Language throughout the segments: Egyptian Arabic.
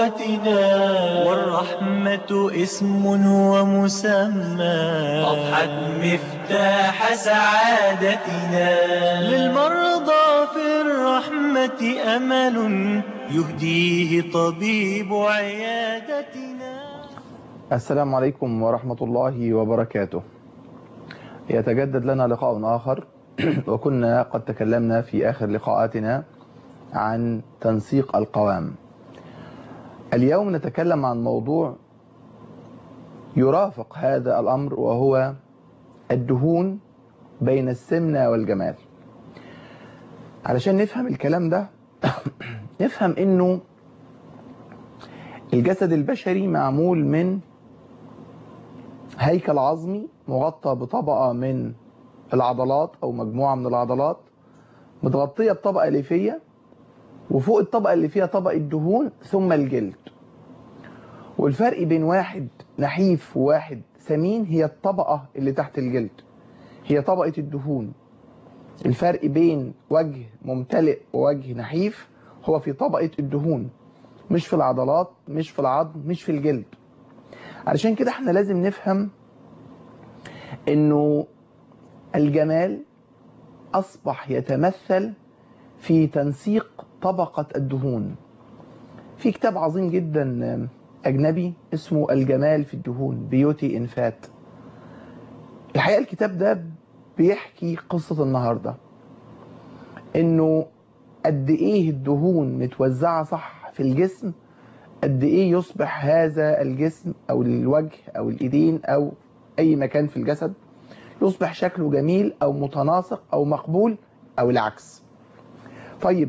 دعوتنا والرحمة اسم ومسمى أضحت مفتاح سعادتنا للمرضى في الرحمة أمل يهديه طبيب عيادتنا السلام عليكم ورحمة الله وبركاته يتجدد لنا لقاء آخر وكنا قد تكلمنا في آخر لقاءاتنا عن تنسيق القوام اليوم نتكلم عن موضوع يرافق هذا الأمر وهو الدهون بين السمنة والجمال علشان نفهم الكلام ده نفهم انه الجسد البشري معمول من هيكل عظمي مغطى بطبقة من العضلات او مجموعة من العضلات متغطية بطبقة ليفية وفوق الطبقة اللي فيها طبقة دهون ثم الجلد والفرق بين واحد نحيف وواحد سمين هي الطبقة اللي تحت الجلد هي طبقة الدهون الفرق بين وجه ممتلئ ووجه نحيف هو في طبقة الدهون مش في العضلات مش في العظم مش في الجلد علشان كده احنا لازم نفهم انه الجمال اصبح يتمثل في تنسيق طبقة الدهون في كتاب عظيم جدا أجنبي اسمه الجمال في الدهون بيوتي إنفات الحقيقة الكتاب ده بيحكي قصة النهاردة إنه قد إيه الدهون متوزعة صح في الجسم قد إيه يصبح هذا الجسم أو الوجه أو الإيدين أو أي مكان في الجسد يصبح شكله جميل أو متناسق أو مقبول أو العكس طيب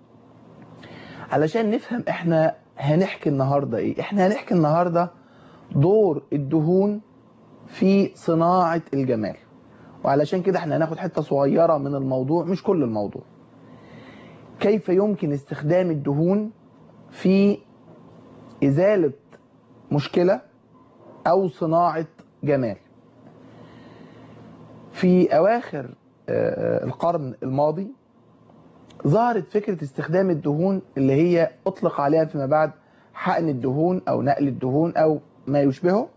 علشان نفهم احنا هنحكي النهاردة ايه احنا هنحكي النهاردة دور الدهون في صناعة الجمال وعلشان كده احنا هناخد حتة صغيرة من الموضوع مش كل الموضوع كيف يمكن استخدام الدهون في ازالة مشكلة او صناعة جمال في اواخر القرن الماضي ظهرت فكرة استخدام الدهون اللي هي أطلق عليها فيما بعد حقن الدهون أو نقل الدهون أو ما يشبهه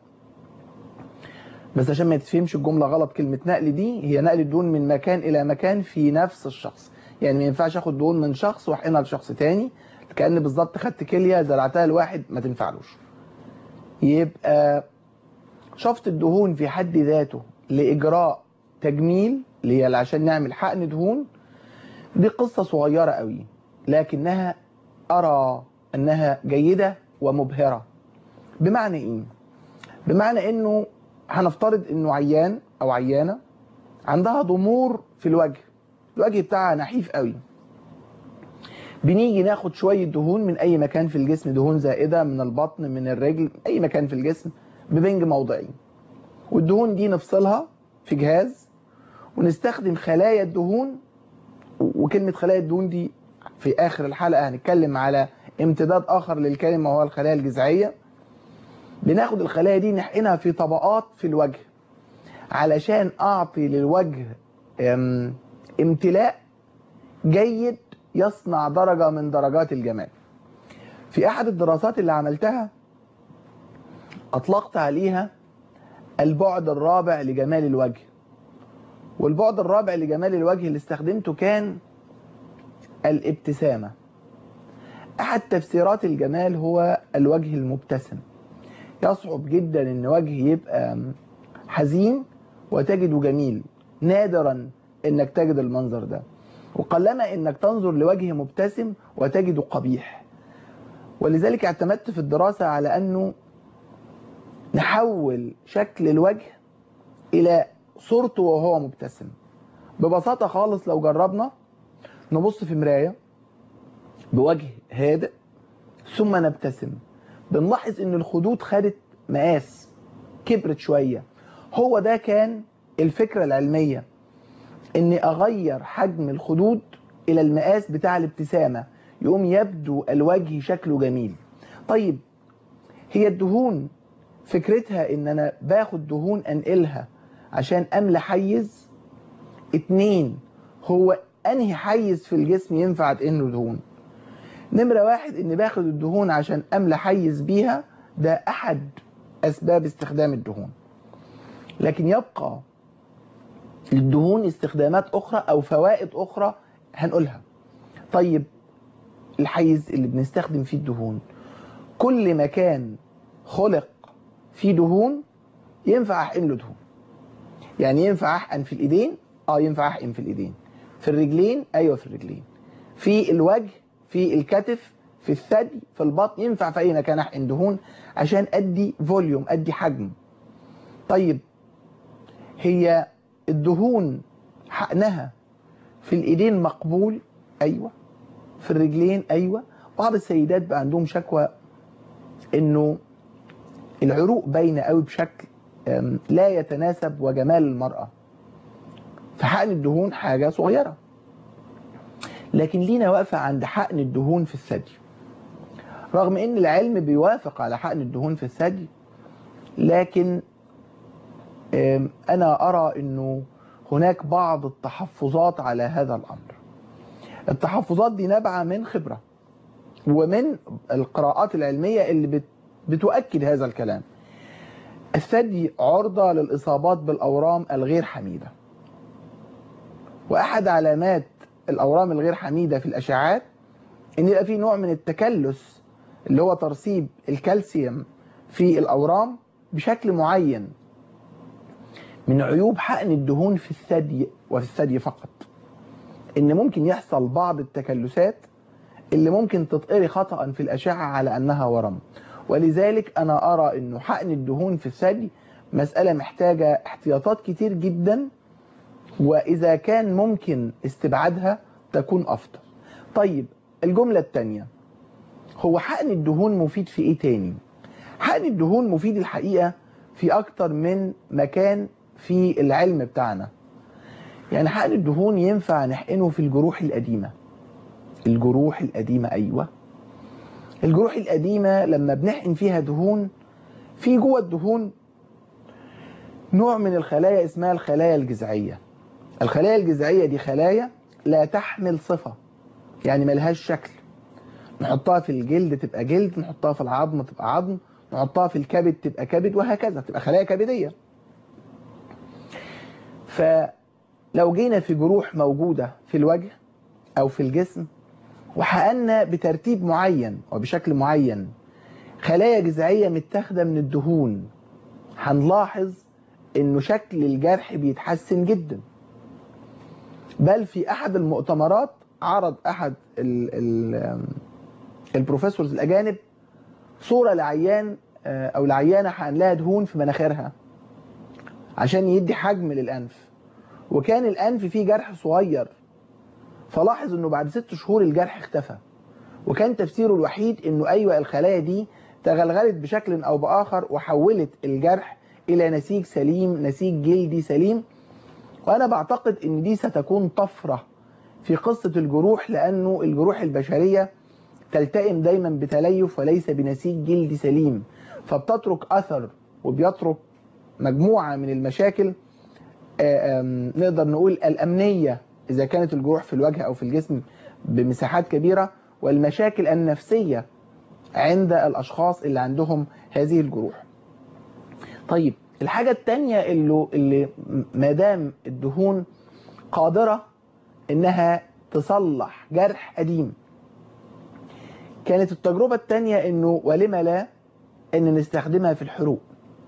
بس عشان ما تفهمش الجملة غلط كلمة نقل دي هي نقل الدهون من مكان إلى مكان في نفس الشخص يعني ما ينفعش أخد دهون من شخص وأحقنها لشخص تاني كأن بالظبط خدت كلية زرعتها لواحد ما تنفعلوش يبقى شفط الدهون في حد ذاته لإجراء تجميل اللي هي عشان نعمل حقن دهون دي قصة صغيرة قوي لكنها أرى أنها جيدة ومبهرة بمعنى إيه؟ بمعنى إنه هنفترض إنه عيان أو عيانة عندها ضمور في الوجه الوجه بتاعها نحيف قوي بنيجي ناخد شوية دهون من أي مكان في الجسم دهون زائدة من البطن من الرجل أي مكان في الجسم ببنج موضعي والدهون دي نفصلها في جهاز ونستخدم خلايا الدهون وكلمة خلايا الدهون دي في آخر الحلقة هنتكلم على امتداد آخر للكلمة وهو الخلايا الجذعية بناخد الخلايا دي نحقنها في طبقات في الوجه علشان أعطي للوجه امتلاء جيد يصنع درجة من درجات الجمال في أحد الدراسات اللي عملتها أطلقت عليها البعد الرابع لجمال الوجه والبعد الرابع لجمال الوجه اللي استخدمته كان الابتسامة أحد تفسيرات الجمال هو الوجه المبتسم يصعب جدا ان وجه يبقى حزين وتجده جميل نادرا انك تجد المنظر ده وقلما انك تنظر لوجه مبتسم وتجده قبيح ولذلك اعتمدت في الدراسة على انه نحول شكل الوجه الى صورته وهو مبتسم ببساطة خالص لو جربنا نبص في مراية بوجه هادئ ثم نبتسم بنلاحظ ان الخدود خدت مقاس كبرت شوية هو ده كان الفكرة العلمية اني اغير حجم الخدود الى المقاس بتاع الابتسامة يقوم يبدو الوجه شكله جميل طيب هي الدهون فكرتها ان انا باخد دهون انقلها عشان املى حيز اتنين هو انهي حيز في الجسم ينفع اتقنه دهون نمرة واحد إن باخد الدهون عشان أملى حيز بيها ده أحد أسباب استخدام الدهون لكن يبقى للدهون استخدامات أخرى أو فوائد أخرى هنقولها طيب الحيز اللي بنستخدم فيه الدهون كل مكان خلق فيه دهون ينفع أحقن له دهون يعني ينفع أحقن في الإيدين آه ينفع أحقن في الإيدين في الرجلين أيوة في الرجلين في الوجه في الكتف في الثدي في البطن ينفع في أي مكان أحقن دهون عشان أدي فوليوم أدي حجم طيب هي الدهون حقنها في الإيدين مقبول أيوة في الرجلين أيوة بعض السيدات بقى عندهم شكوى إنه العروق باينة قوي بشكل لا يتناسب وجمال المرأة فحقن الدهون حاجة صغيرة لكن لينا واقفة عند حقن الدهون في الثدي رغم ان العلم بيوافق على حقن الدهون في الثدي لكن انا ارى انه هناك بعض التحفظات على هذا الامر التحفظات دي نابعة من خبرة ومن القراءات العلمية اللي بتؤكد هذا الكلام الثدي عرضة للإصابات بالأورام الغير حميدة وأحد علامات الأورام الغير حميدة في الأشعات إن يبقى في نوع من التكلس اللي هو ترسيب الكالسيوم في الأورام بشكل معين من عيوب حقن الدهون في الثدي وفي الثدي فقط إن ممكن يحصل بعض التكلسات اللي ممكن تتقري خطأ في الأشعة على أنها ورم ولذلك أنا أرى أنه حقن الدهون في الثدي مسألة محتاجة احتياطات كتير جدا وإذا كان ممكن استبعادها تكون أفضل طيب الجملة الثانية هو حقن الدهون مفيد في إيه تاني حقن الدهون مفيد الحقيقة في أكتر من مكان في العلم بتاعنا يعني حقن الدهون ينفع نحقنه في الجروح القديمة الجروح القديمة أيوة الجروح القديمة لما بنحقن فيها دهون في جوه الدهون نوع من الخلايا اسمها الخلايا الجذعية الخلايا الجذعية دي خلايا لا تحمل صفة يعني ملهاش شكل نحطها في الجلد تبقى جلد نحطها في العظم تبقى عظم نحطها في الكبد تبقى كبد وهكذا تبقى خلايا كبدية فلو جينا في جروح موجودة في الوجه أو في الجسم وحققنا بترتيب معين وبشكل معين خلايا جذعية متاخدة من الدهون هنلاحظ انه شكل الجرح بيتحسن جدا بل في احد المؤتمرات عرض احد ال ال البروفيسورز الاجانب صورة لعيان او لعيانة حقن لها دهون في مناخيرها عشان يدي حجم للانف وكان الانف فيه جرح صغير فلاحظ انه بعد ست شهور الجرح اختفى وكان تفسيره الوحيد انه ايوه الخلايا دي تغلغلت بشكل او باخر وحولت الجرح الى نسيج سليم نسيج جلدي سليم وانا بعتقد ان دي ستكون طفرة في قصة الجروح لانه الجروح البشرية تلتئم دايما بتليف وليس بنسيج جلدي سليم فبتترك اثر وبيترك مجموعة من المشاكل نقدر نقول الامنية إذا كانت الجروح في الوجه أو في الجسم بمساحات كبيرة والمشاكل النفسية عند الأشخاص اللي عندهم هذه الجروح طيب الحاجة التانية اللي, اللي مادام الدهون قادرة إنها تصلح جرح قديم كانت التجربة التانية إنه ولما لا إن نستخدمها في الحروق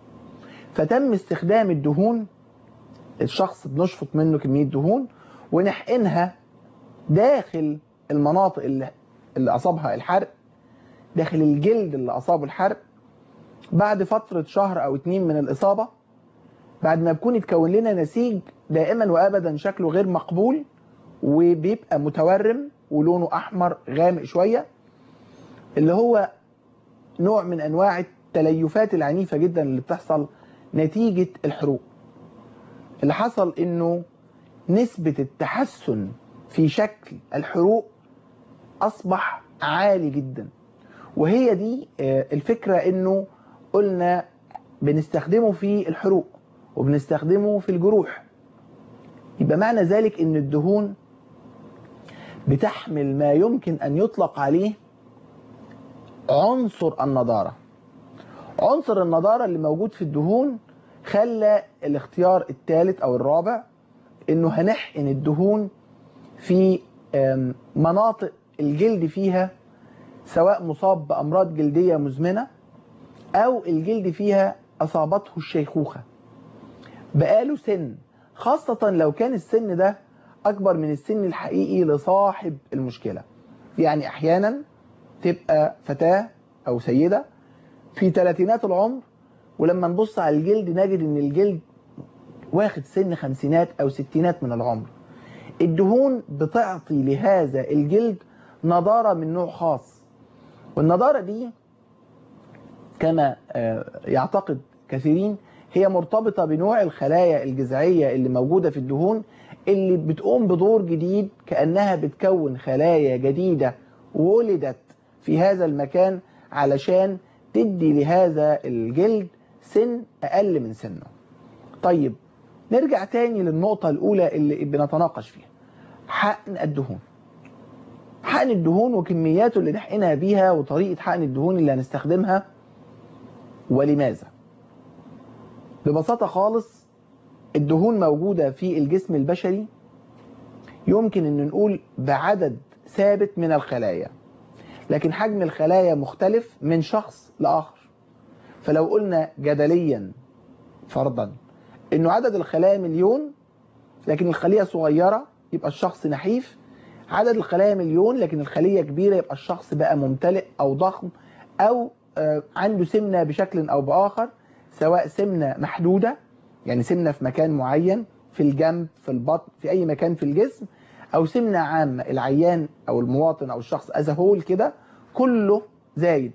فتم استخدام الدهون الشخص بنشفط منه كمية دهون ونحقنها داخل المناطق اللي, اللي أصابها الحرق داخل الجلد اللي أصابه الحرق بعد فترة شهر أو اتنين من الإصابة بعد ما بيكون يتكون لنا نسيج دائما وأبدا شكله غير مقبول وبيبقى متورم ولونه أحمر غامق شوية اللي هو نوع من أنواع التليفات العنيفة جدا اللي بتحصل نتيجة الحروق اللي حصل إنه نسبة التحسن في شكل الحروق أصبح عالي جدا وهي دي الفكرة إنه قلنا بنستخدمه في الحروق وبنستخدمه في الجروح يبقى معنى ذلك إن الدهون بتحمل ما يمكن أن يطلق عليه عنصر النضارة عنصر النضارة اللي موجود في الدهون خلى الاختيار الثالث او الرابع انه هنحقن الدهون في آم، مناطق الجلد فيها سواء مصاب بامراض جلدية مزمنة او الجلد فيها اصابته الشيخوخة بقاله سن خاصة لو كان السن ده اكبر من السن الحقيقي لصاحب المشكلة يعني احيانا تبقى فتاة او سيدة في ثلاثينات العمر ولما نبص على الجلد نجد ان الجلد واخد سن خمسينات او ستينات من العمر الدهون بتعطي لهذا الجلد نضارة من نوع خاص والنضارة دي كما آه، يعتقد كثيرين هي مرتبطة بنوع الخلايا الجذعية اللي موجودة في الدهون اللي بتقوم بدور جديد كأنها بتكون خلايا جديدة ولدت في هذا المكان علشان تدي لهذا الجلد سن أقل من سنه طيب نرجع تاني للنقطة الأولى اللي بنتناقش فيها حقن الدهون حقن الدهون وكمياته اللي نحقنها بيها وطريقة حقن الدهون اللي هنستخدمها ولماذا ببساطة خالص الدهون موجودة في الجسم البشري يمكن ان نقول بعدد ثابت من الخلايا لكن حجم الخلايا مختلف من شخص لآخر فلو قلنا جدليا فرضا انه عدد الخلايا مليون لكن الخلية صغيرة يبقى الشخص نحيف عدد الخلايا مليون لكن الخلية كبيرة يبقى الشخص بقى ممتلئ او ضخم او آه، عنده سمنة بشكل او باخر سواء سمنة محدودة يعني سمنة في مكان معين في الجنب في البطن في اي مكان في الجسم او سمنة عامة العيان او المواطن او الشخص از هول كده كله زايد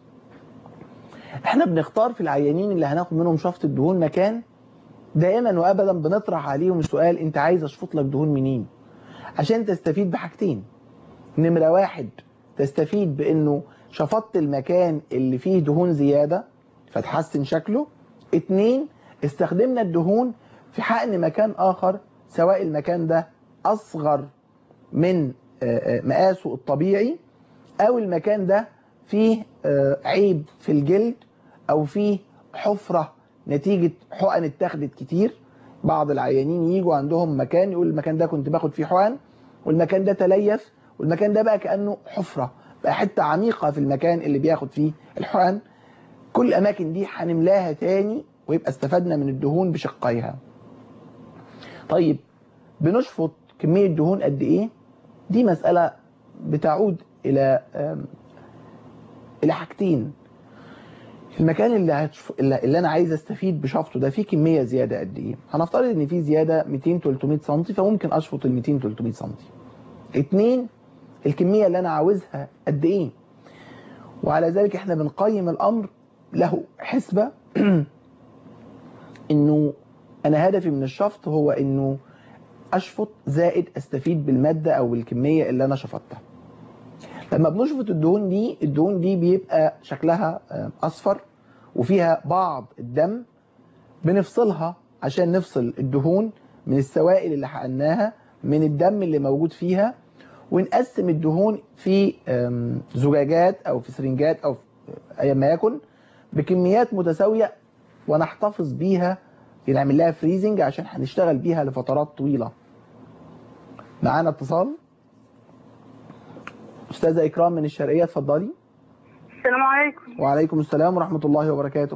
احنا بنختار في العيانين اللي هناخد منهم شفط الدهون مكان دائما وابدا بنطرح عليهم السؤال انت عايز اشفط لك دهون منين عشان تستفيد بحاجتين نمرة واحد تستفيد بانه شفطت المكان اللي فيه دهون زيادة فتحسن شكله اتنين استخدمنا الدهون في حقن مكان اخر سواء المكان ده اصغر من آه، آه، مقاسه الطبيعي او المكان ده فيه آه، عيب في الجلد او فيه حفرة نتيجة حقن اتاخدت كتير بعض العيانين يجوا عندهم مكان يقول المكان ده كنت باخد فيه حقن والمكان ده تليف والمكان ده بقى كأنه حفرة بقى حتة عميقة في المكان اللي بياخد فيه الحقن كل الأماكن دي هنملاها تاني ويبقى استفدنا من الدهون بشقيها طيب بنشفط كمية دهون قد إيه دي مسألة بتعود إلى آم، إلى حاجتين المكان اللي, هتشف... اللي اللي انا عايز استفيد بشفطه ده فيه كميه زياده قد ايه هنفترض ان في زياده 200 300 سم فممكن اشفط ال 200 300 سم اتنين الكميه اللي انا عاوزها قد ايه وعلى ذلك احنا بنقيم الامر له حسبه انه انا هدفي من الشفط هو انه اشفط زائد استفيد بالماده او الكميه اللي انا شفطتها لما بنشفط الدهون دي الدهون دي بيبقى شكلها آه، اصفر وفيها بعض الدم بنفصلها عشان نفصل الدهون من السوائل اللي حقناها من الدم اللي موجود فيها ونقسم الدهون في آم، زجاجات او في سرنجات او في اي ما يكن بكميات متساويه ونحتفظ بيها نعمل لها فريزنج عشان هنشتغل بيها لفترات طويله معانا اتصال استاذه اكرام من الشرقيه اتفضلي السلام عليكم وعليكم السلام ورحمه الله وبركاته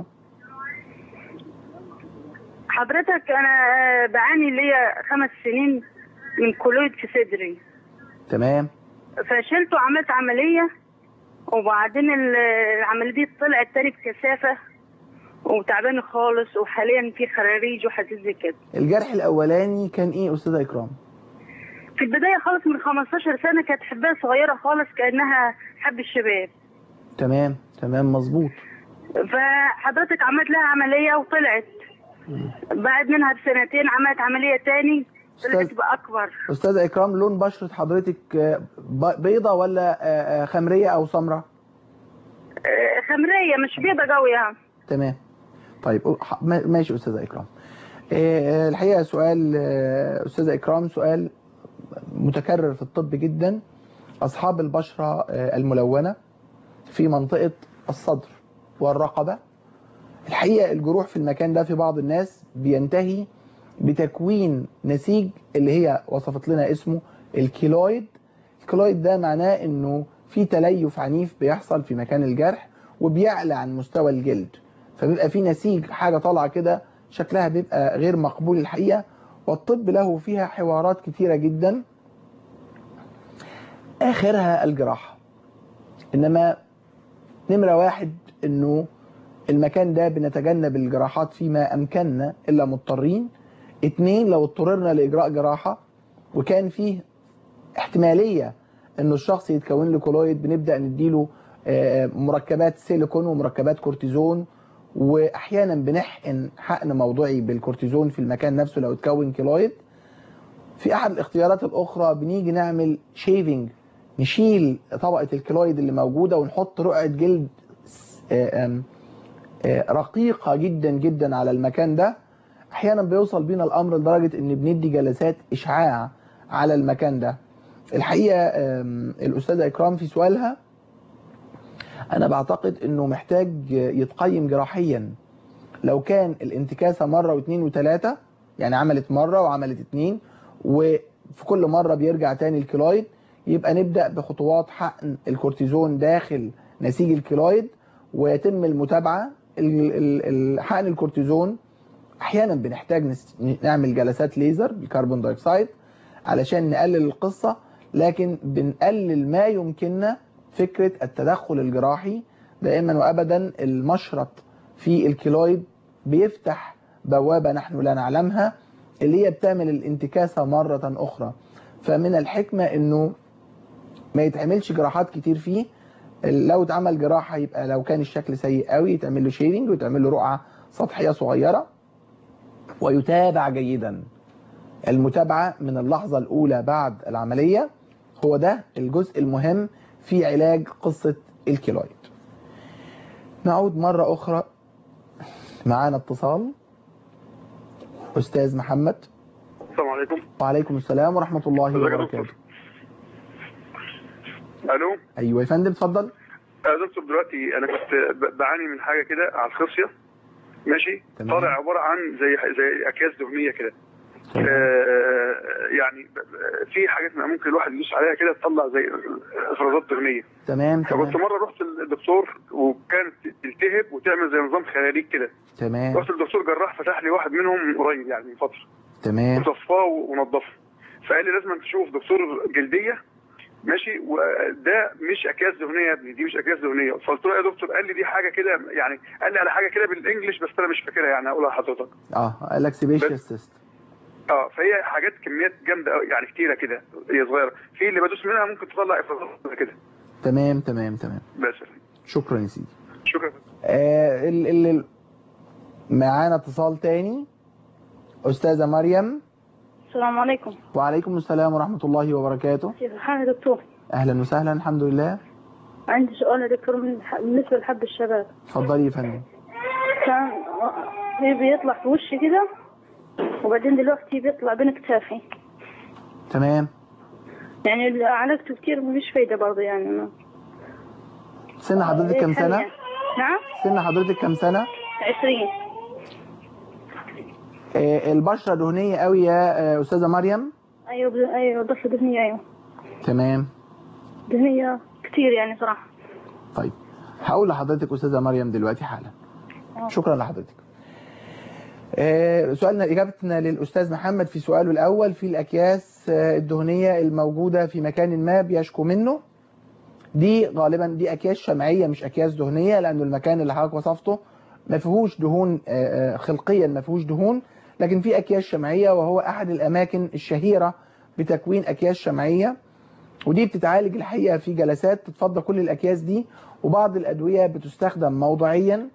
حضرتك انا آه، بعاني ليا خمس سنين من كلويد في صدري تمام فشلت وعملت عملية وبعدين ال- العملية دي طلعت تاني بكثافة وتعبانة خالص وحاليا في خراريج وحاجات زي كده الجرح الاولاني كان ايه استاذه اكرام في البداية خالص من 15 سنة كانت حباية صغيرة خالص كأنها حب الشباب تمام تمام مظبوط فحضرتك عملت لها عملية وطلعت بعد منها بسنتين عملت عملية تاني طلعت أستاذ- بأكبر استاذه اكرام لون بشره حضرتك آه، ب- بيضه ولا آه، آه، خمريه او سمراء آه، خمرية مش بيضة قوي يعني تمام طيب ح- ما- ماشي استاذه اكرام آه، الحقيقه سؤال آه، استاذه اكرام سؤال متكرر في الطب جدا اصحاب البشره آه، الملونه في منطقة الصدر والرقبة الحقيقة الجروح في المكان ده في بعض الناس بينتهي بتكوين نسيج اللي هي وصفت لنا اسمه الكيلويد الكيلويد ده معناه انه في تليف عنيف بيحصل في مكان الجرح وبيعلى عن مستوى الجلد فبيبقى في نسيج حاجة طالعة كده شكلها بيبقى غير مقبول الحقيقة والطب له فيها حوارات كتيرة جدا آخرها الجراحة إنما نمرة واحد إنه المكان ده بنتجنب الجراحات فيما أمكننا إلا مضطرين اتنين لو اضطررنا لإجراء جراحة وكان فيه احتمالية إنه الشخص يتكون له كولويد بنبدأ نديله آه، مركبات سيليكون ومركبات كورتيزون واحيانا بنحقن حقن موضعي بالكورتيزون في المكان نفسه لو اتكون كيلويد في احد الاختيارات الاخرى بنيجي نعمل شيفنج نشيل طبقه الكيلويد اللي موجوده ونحط رقعه جلد آه، آم، آه، رقيقه جدا جدا على المكان ده احيانا بيوصل بينا الامر لدرجه ان بندي جلسات اشعاع على المكان ده الحقيقه آم، الاستاذه اكرام في سؤالها انا بعتقد انه محتاج يتقيم جراحيا لو كان الانتكاسه مره واثنين وثلاثه يعني عملت مره وعملت اثنين وفي كل مره بيرجع تاني الكيلويد يبقى نبدا بخطوات حقن الكورتيزون داخل نسيج الكيلويد ويتم المتابعه ال- ال- ال- حقن الكورتيزون احيانا بنحتاج نس- نعمل جلسات ليزر بالكربون دايوكسيد علشان نقلل القصه لكن بنقلل ما يمكننا فكره التدخل الجراحي دائما وابدا المشرط في الكيلويد بيفتح بوابه نحن لا نعلمها اللي هي بتعمل الانتكاسه مره اخرى فمن الحكمه انه ما يتعملش جراحات كتير فيه لو اتعمل جراحه يبقى لو كان الشكل سيء قوي يتعمل له شيرنج ويتعمل له رقعه سطحيه صغيره ويتابع جيدا المتابعه من اللحظه الاولى بعد العمليه هو ده الجزء المهم في علاج قصه الكيلويد نعود مره اخرى معانا اتصال استاذ محمد السلام عليكم وعليكم السلام ورحمه الله ازيك يا وبركاته دكتور الو ايوه يا فندم اتفضل يا دكتور دلوقتي انا كنت ب- بعاني من حاجه كده على الخصيه ماشي تمام. طالع عباره عن زي زي اكياس دهنيه كده تمام. آه، يعني ب- ب- في حاجات ممكن الواحد يدوس عليها كده تطلع زي افرازات دهنيه تمام تمام فكنت مره رحت للدكتور وكانت تلتهب وتعمل زي نظام خلاليك كده تمام رحت للدكتور جراح فتح لي واحد منهم قريب يعني من فتره تمام وصفاه ونظفه فقال لي لازم تشوف دكتور جلديه ماشي وده مش اكياس دهنيه يا ابني دي مش اكياس دهنيه فقلت له يا دكتور قال لي دي حاجه كده يعني قال لي على حاجه كده بالانجلش بس انا مش فاكرها يعني اقولها لحضرتك اه قال لك سيبيشيس سيست اه فهي حاجات كميات جامده قوي يعني كتيره كده هي صغيره في اللي بدوس منها ممكن تطلع افرازات كده تمام تمام تمام بس شكرا يا سيدي شكرا آه ال ال ال- معانا اتصال تاني استاذه مريم السلام عليكم وعليكم السلام ورحمه الله وبركاته كيف الحال يا دكتور اهلا وسهلا الحمد لله عندي سؤال يا دكتور من بالنسبة لحب الشباب اتفضلي يا فندم كان هي بيطلع في وشي كده وبعدين دلوقتي بيطلع بين كتافي تمام يعني اللي عالجته كتير مفيش فايدة برضه يعني ما. سن حضرتك كام إيه سنه الحل يعني؟ نعم سن حضرتك كام سنه عشرين آه البشره دهنيه قوي يا آه استاذه مريم ايوه ب... ايوه ضفة دهنية ايوه تمام دهنية كتير يعني صراحة طيب هقول لحضرتك استاذه مريم دلوقتي حالا آه. شكرا لحضرتك آه، سؤالنا اجابتنا للاستاذ محمد في سؤاله الاول في الاكياس آه، الدهنيه الموجوده في مكان ما بيشكو منه دي غالبا دي اكياس شمعيه مش اكياس دهنيه لانه المكان اللي حضرتك وصفته ما فيهوش دهون آه، آه، خلقيا ما فيهوش دهون لكن في اكياس شمعيه وهو احد الاماكن الشهيره بتكوين اكياس شمعيه ودي بتتعالج الحقيقه في جلسات تتفضل كل الاكياس دي وبعض الادويه بتستخدم موضعيا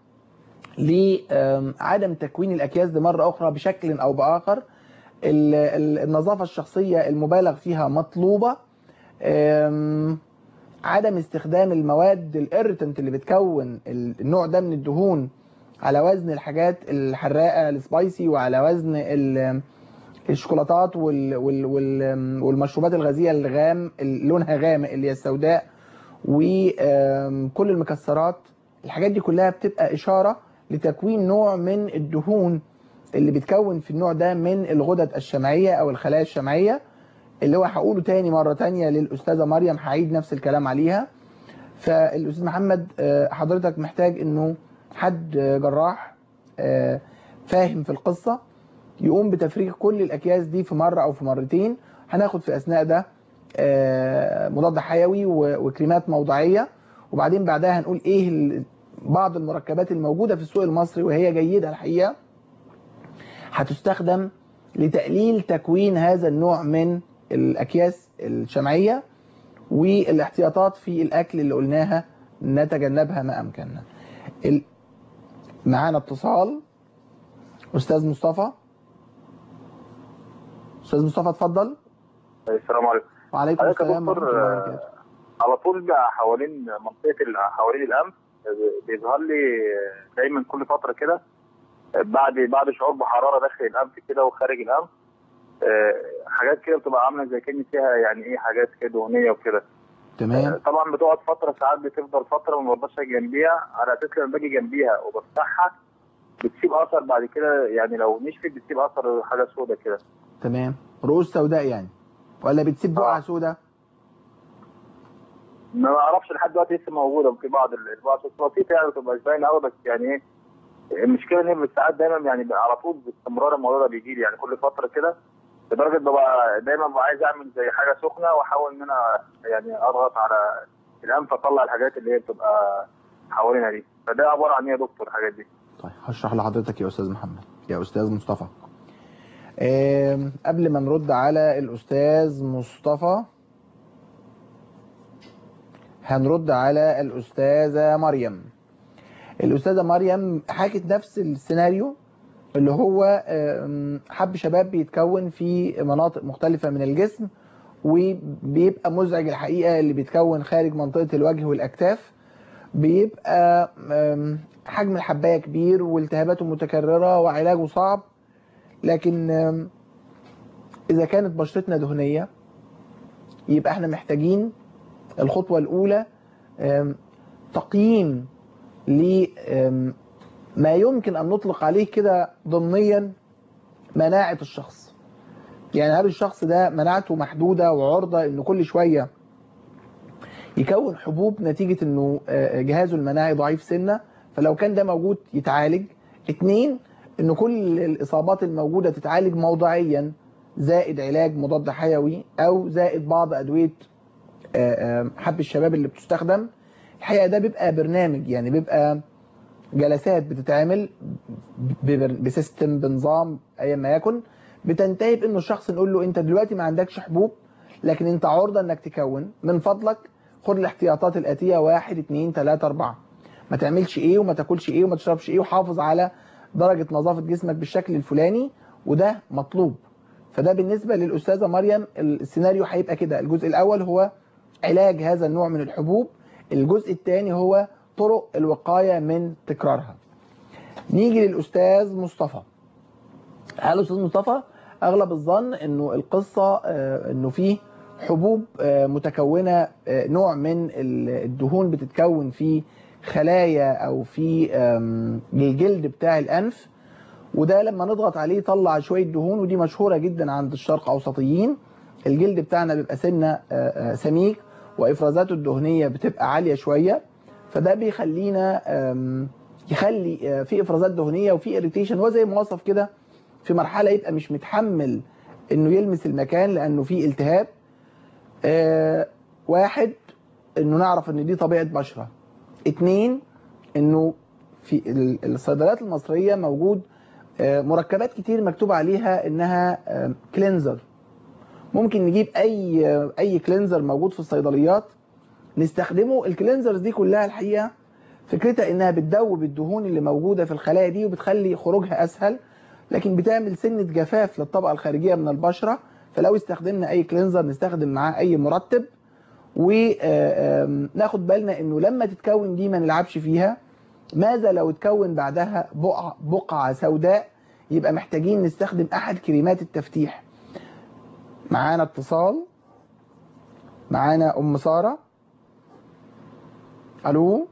لعدم تكوين الاكياس دي مره اخرى بشكل او باخر ال- ال- النظافه الشخصيه المبالغ فيها مطلوبه أم، عدم استخدام المواد الارتنت اللي بتكون ال- النوع ده من الدهون على وزن الحاجات الحراقه السبايسي وعلى وزن ال- الشوكولاتات وال وال وال والمشروبات الغازيه الغام اللي لونها غامق اللي هي السوداء وكل المكسرات الحاجات دي كلها بتبقى اشاره لتكوين نوع من الدهون اللي بتكون في النوع ده من الغدد الشمعيه او الخلايا الشمعيه اللي هو هقوله تاني مره تانيه للاستاذه مريم هعيد نفس الكلام عليها فالاستاذ محمد آه، حضرتك محتاج انه حد آه، جراح آه، فاهم في القصه يقوم بتفريغ كل الاكياس دي في مره او في مرتين هناخد في اثناء ده آه، مضاد حيوي و- وكريمات موضعيه وبعدين بعدها هنقول ايه ال- بعض المركبات الموجوده في السوق المصري وهي جيده الحقيقه هتستخدم لتقليل تكوين هذا النوع من الاكياس الشمعيه والاحتياطات في الاكل اللي قلناها نتجنبها ما امكننا. ال- معانا اتصال استاذ مصطفى استاذ مصطفى اتفضل السلام عليكم وعليكم حضرتك يا السلام ورحمه دكتور الله آه، وبركاته على طول بقى حوالين منطقه ال- حوالين الانف آه، بيظهر لي آه، دايما كل فتره كده آه، بعد بعد شعور بحراره داخل الانف كده وخارج الانف آه، حاجات كده بتبقى عامله زي كان فيها يعني ايه حاجات كده دهنيه وكده تمام آه، طبعا بتقعد فتره ساعات بتفضل فتره ما برضاش أجي جنبيها على اساس لما باجي جنبيها وبفتحها بتسيب اثر بعد كده يعني لو نشفت بتسيب اثر حاجه سودة كده تمام رؤوس سوداء يعني ولا بتسيب بقعه آه. سوداء ما اعرفش لحد دلوقتي لسه موجوده في بعض ال- البعض بسيطه يعني ما تبقاش باينه قوي بس يعني ايه المشكله ان هي ساعات دايما يعني بقى على طول باستمرار الموضوع ده بيجي لي يعني كل فتره كده لدرجه ببقى دايما ببقى عايز اعمل زي حاجه سخنه واحاول ان انا يعني اضغط على الانف اطلع الحاجات اللي هي بتبقى حوالينا دي فده عباره عن ايه يا دكتور الحاجات دي؟ طيب هشرح لحضرتك يا استاذ محمد يا استاذ مصطفى آم، قبل ما نرد على الاستاذ مصطفى هنرد على الاستاذه مريم الاستاذه مريم حكت نفس السيناريو اللي هو آم، حب شباب بيتكون في مناطق مختلفه من الجسم وبيبقى مزعج الحقيقه اللي بيتكون خارج منطقه الوجه والاكتاف بيبقى آم، حجم الحبايه كبير والتهاباته متكرره وعلاجه صعب لكن آم، اذا كانت بشرتنا دهنيه يبقى احنا محتاجين الخطوه الاولى آم، تقييم لما يمكن ان نطلق عليه كده ضمنيا مناعه الشخص يعني هل الشخص ده مناعته محدوده وعرضه انه كل شويه يكون حبوب نتيجه انه آه، جهازه المناعي ضعيف سنه فلو كان ده موجود يتعالج اتنين انه كل الاصابات الموجوده تتعالج موضعيا زائد علاج مضاد حيوي او زائد بعض ادويه آه، آه، حب الشباب اللي بتستخدم الحقيقه ده بيبقى برنامج يعني بيبقى جلسات بتتعمل ب- بسيستم بنظام ايا ما يكن بتنتهي بانه الشخص نقول له انت دلوقتي ما عندكش حبوب لكن انت عرضه انك تكون من فضلك خد الاحتياطات الاتيه واحد اتنين تلاته اربعه ما تعملش ايه وما تاكلش ايه وما تشربش ايه وحافظ على درجه نظافه جسمك بالشكل الفلاني وده مطلوب فده بالنسبه للاستاذه مريم السيناريو هيبقى كده الجزء الاول هو علاج هذا النوع من الحبوب الجزء الثاني هو طرق الوقايه من تكرارها نيجي للاستاذ مصطفى قال الاستاذ مصطفى اغلب الظن انه القصه آه، انه فيه حبوب آه، متكونه آه، نوع من ال- الدهون بتتكون في خلايا او في آم، الجلد بتاع الانف وده لما نضغط عليه يطلع شويه دهون ودي مشهوره جدا عند الشرق اوسطيين الجلد بتاعنا بيبقى سنه آه، آه، سميك وافرازاته الدهنيه بتبقى عاليه شويه فده بيخلينا آم، يخلي آه، في افرازات دهنيه وفي اريتيشن هو زي ما وصف كده في مرحله يبقى مش متحمل انه يلمس المكان لانه في التهاب آه، واحد انه نعرف ان دي طبيعه بشره اتنين انه في ال- الصيدليات المصريه موجود آه، مركبات كتير مكتوب عليها انها كلينزر ممكن نجيب اي آه، اي كلينزر موجود في الصيدليات نستخدمه الكلينزرز دي كلها الحقيقه فكرتها انها بتدوب الدهون اللي موجوده في الخلايا دي وبتخلي خروجها اسهل لكن بتعمل سنه جفاف للطبقه الخارجيه من البشره فلو استخدمنا اي كلينزر نستخدم معاه اي مرطب وناخد بالنا انه لما تتكون دي ما نلعبش فيها ماذا لو اتكون بعدها بقعه بقعه سوداء يبقى محتاجين نستخدم احد كريمات التفتيح معانا اتصال معانا ام ساره الو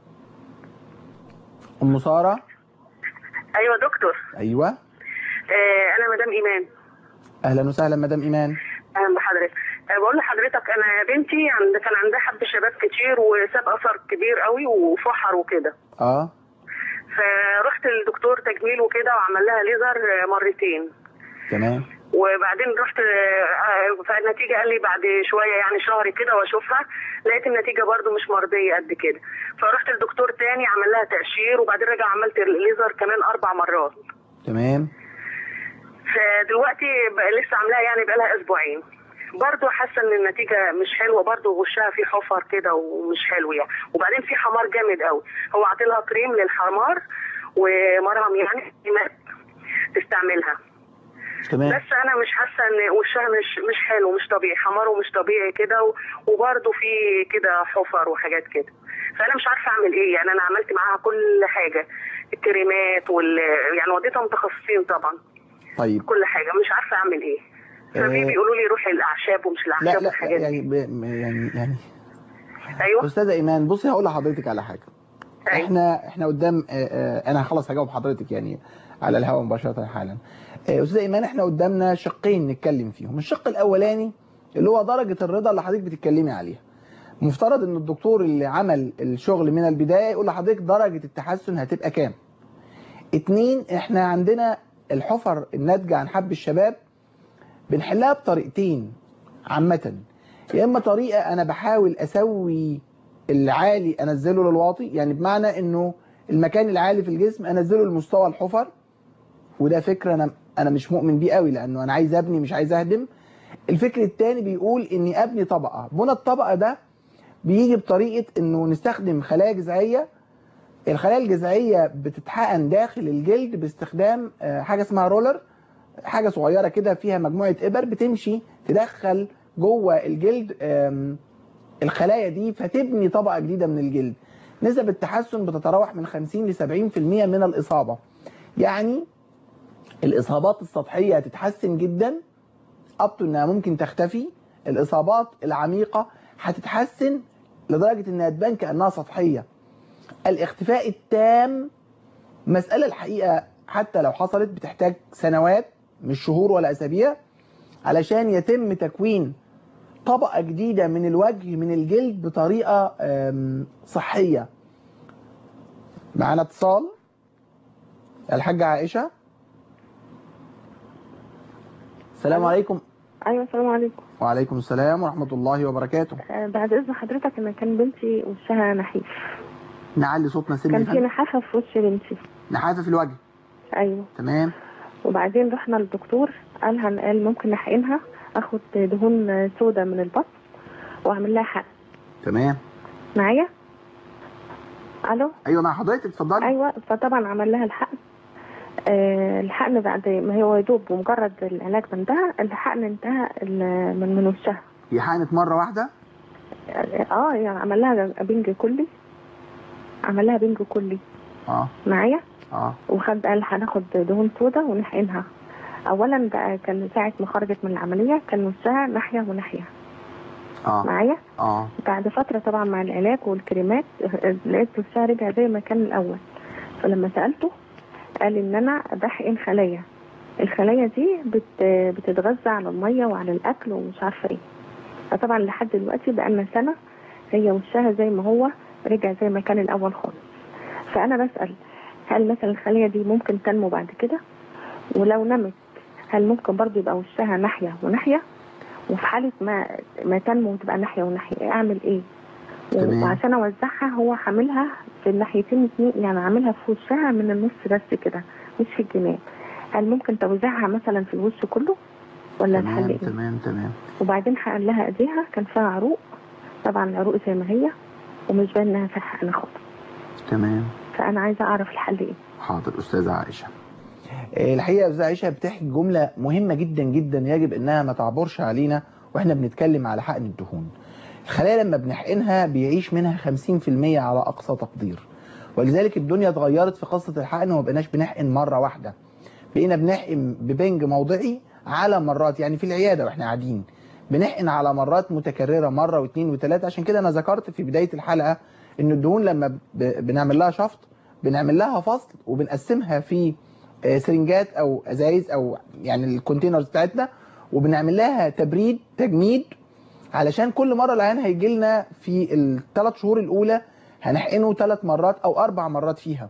ام ساره ايوه دكتور ايوه آه انا مدام ايمان اهلا وسهلا مدام ايمان اهلا بحضرتك آه بقول لحضرتك انا بنتي عند كان عندها حب شباب كتير وساب اثر كبير قوي وفحر وكده اه فرحت للدكتور تجميل وكده وعمل لها ليزر آه، مرتين تمام وبعدين رحت آه، فالنتيجه قال لي بعد شويه يعني شهر كده واشوفها لقيت النتيجه برضو مش مرضيه قد كده فرحت لدكتور تاني عمل لها تقشير وبعدين رجع عملت الليزر كمان اربع مرات تمام فدلوقتي بقى لسه عاملاها يعني بقى لها اسبوعين برضه حاسه ان النتيجه مش حلوه برضه وشها فيه حفر كده ومش حلو يعني وبعدين في حمار جامد قوي هو عاطلها كريم للحمار ومرهم يعني تستعملها تمام بس انا مش حاسه ان وشها مش مش حلو مش طبيعي حماره مش طبيعي كده و- وبرضه في كده حفر وحاجات كده فانا مش عارفه اعمل ايه يعني انا عملت معاها كل حاجه الكريمات وال يعني وديتها متخصصين طبعا طيب كل حاجه مش عارفه اعمل ايه ففي آه. بيقولوا لي روحي الاعشاب ومش لا الاعشاب لا والحاجات يعني دي ب... يعني يعني ايوه استاذه ايمان بصي هقول لحضرتك على حاجه أيوة. احنا احنا قدام آه، آه، انا خلاص هجاوب حضرتك يعني على الهواء مباشره حالا آه، استاذه ايمان احنا قدامنا شقين نتكلم فيهم الشق الاولاني اللي هو درجه الرضا اللي حضرتك بتتكلمي عليها مفترض ان الدكتور اللي عمل الشغل من البدايه يقول لحضرتك درجه التحسن هتبقى كام اتنين احنا عندنا الحفر الناتجه عن حب الشباب بنحلها بطريقتين عامه يا اما طريقه انا بحاول اسوي العالي انزله للواطي يعني بمعنى انه المكان العالي في الجسم انزله لمستوى الحفر وده فكر انا انا مش مؤمن بيه قوي لانه انا عايز ابني مش عايز اهدم الفكر الثاني بيقول اني ابني طبقه بنى الطبقه ده بيجي بطريقه انه نستخدم خلايا جذعيه الخلايا الجذعيه بتتحقن داخل الجلد باستخدام آه، حاجه اسمها رولر حاجه صغيره كده فيها مجموعه ابر بتمشي تدخل جوه الجلد آم، الخلايا دي فتبني طبقه جديده من الجلد نسب التحسن بتتراوح من 50 ل 70% من الاصابه يعني الاصابات السطحيه هتتحسن جدا ابطو انها ممكن تختفي الاصابات العميقه هتتحسن لدرجه انها تبان كانها سطحيه الاختفاء التام مساله الحقيقه حتى لو حصلت بتحتاج سنوات مش شهور ولا اسابيع علشان يتم تكوين طبقة جديدة من الوجه من الجلد بطريقة آم، صحية معانا اتصال الحاجة عائشة السلام ألو. عليكم ايوه السلام عليكم وعليكم السلام ورحمة الله وبركاته آه بعد اذن حضرتك انا كان بنتي وشها نحيف نعلي صوتنا سنة كان يا في فندم. نحافه في وش بنتي نحافة في الوجه ايوه تمام وبعدين رحنا للدكتور قال هن- قال ممكن نحقنها اخد دهون سودا من البطن واعمل لها حقن تمام معايا الو ايوه مع حضرتك اتفضلي ايوه فطبعا عمل لها الحقن آه الحقن بعد ما هو يدوب بمجرد العلاج من ده الحقن انتهى ال- من من وشها هي حقنت مرة واحدة اه يعني عمل لها بنج كلي عمل لها بنج كلي اه معايا اه وخد قال هناخد دهون سودا ونحقنها اولا بقى كان ساعه ما خرجت من العمليه كان وشها ناحيه وناحيه اه معايا اه بعد فتره طبعا مع العلاج والكريمات اه، لقيت وشها رجع زي ما كان الاول فلما سالته قال ان انا بحقن خلايا الخلايا دي بت بتتغذى على الميه وعلى الاكل ومش عارفه ايه فطبعا لحد دلوقتي بقالنا سنه هي وشها زي ما هو رجع زي ما كان الاول خالص فانا بسال هل مثلا الخليه دي ممكن تنمو بعد كده ولو نمت هل ممكن برضو يبقى وشها ناحيه وناحيه وفي حاله ما ما تنمو وتبقى ناحيه وناحيه اعمل ايه تمام. وعشان اوزعها هو عاملها في الناحيتين اتنين يعني عاملها في وشها من النص بس كده مش في الجناب هل ممكن توزيعها مثلا في الوش كله ولا الحل تمام ايه تمام تمام وبعدين حقن لها ايديها كان فيها عروق طبعا العروق زي ما هي ومش باين انها فيها حقن خالص تمام فانا عايزه اعرف الحل ايه حاضر استاذه عائشه آه، الحقيقه يا استاذه عائشه بتحكي جمله مهمه جدا جدا يجب انها ما تعبرش علينا واحنا بنتكلم على حقن الدهون الخلايا لما بنحقنها بيعيش منها 50% على اقصى تقدير ولذلك الدنيا اتغيرت في قصه الحقن وما بقيناش بنحقن مره واحده بقينا بنحقن ببنج موضعي على مرات يعني في العياده واحنا قاعدين بنحقن على مرات متكرره مره واثنين وثلاثه عشان كده انا ذكرت في بدايه الحلقه ان الدهون لما ب- بنعمل لها شفط بنعمل لها فصل وبنقسمها في آه، سرنجات او ازايز او يعني الكونتينرز بتاعتنا وبنعمل لها تبريد تجميد علشان كل مره العيان هيجي لنا في الثلاث شهور الاولى هنحقنه ثلاث مرات او اربع مرات فيها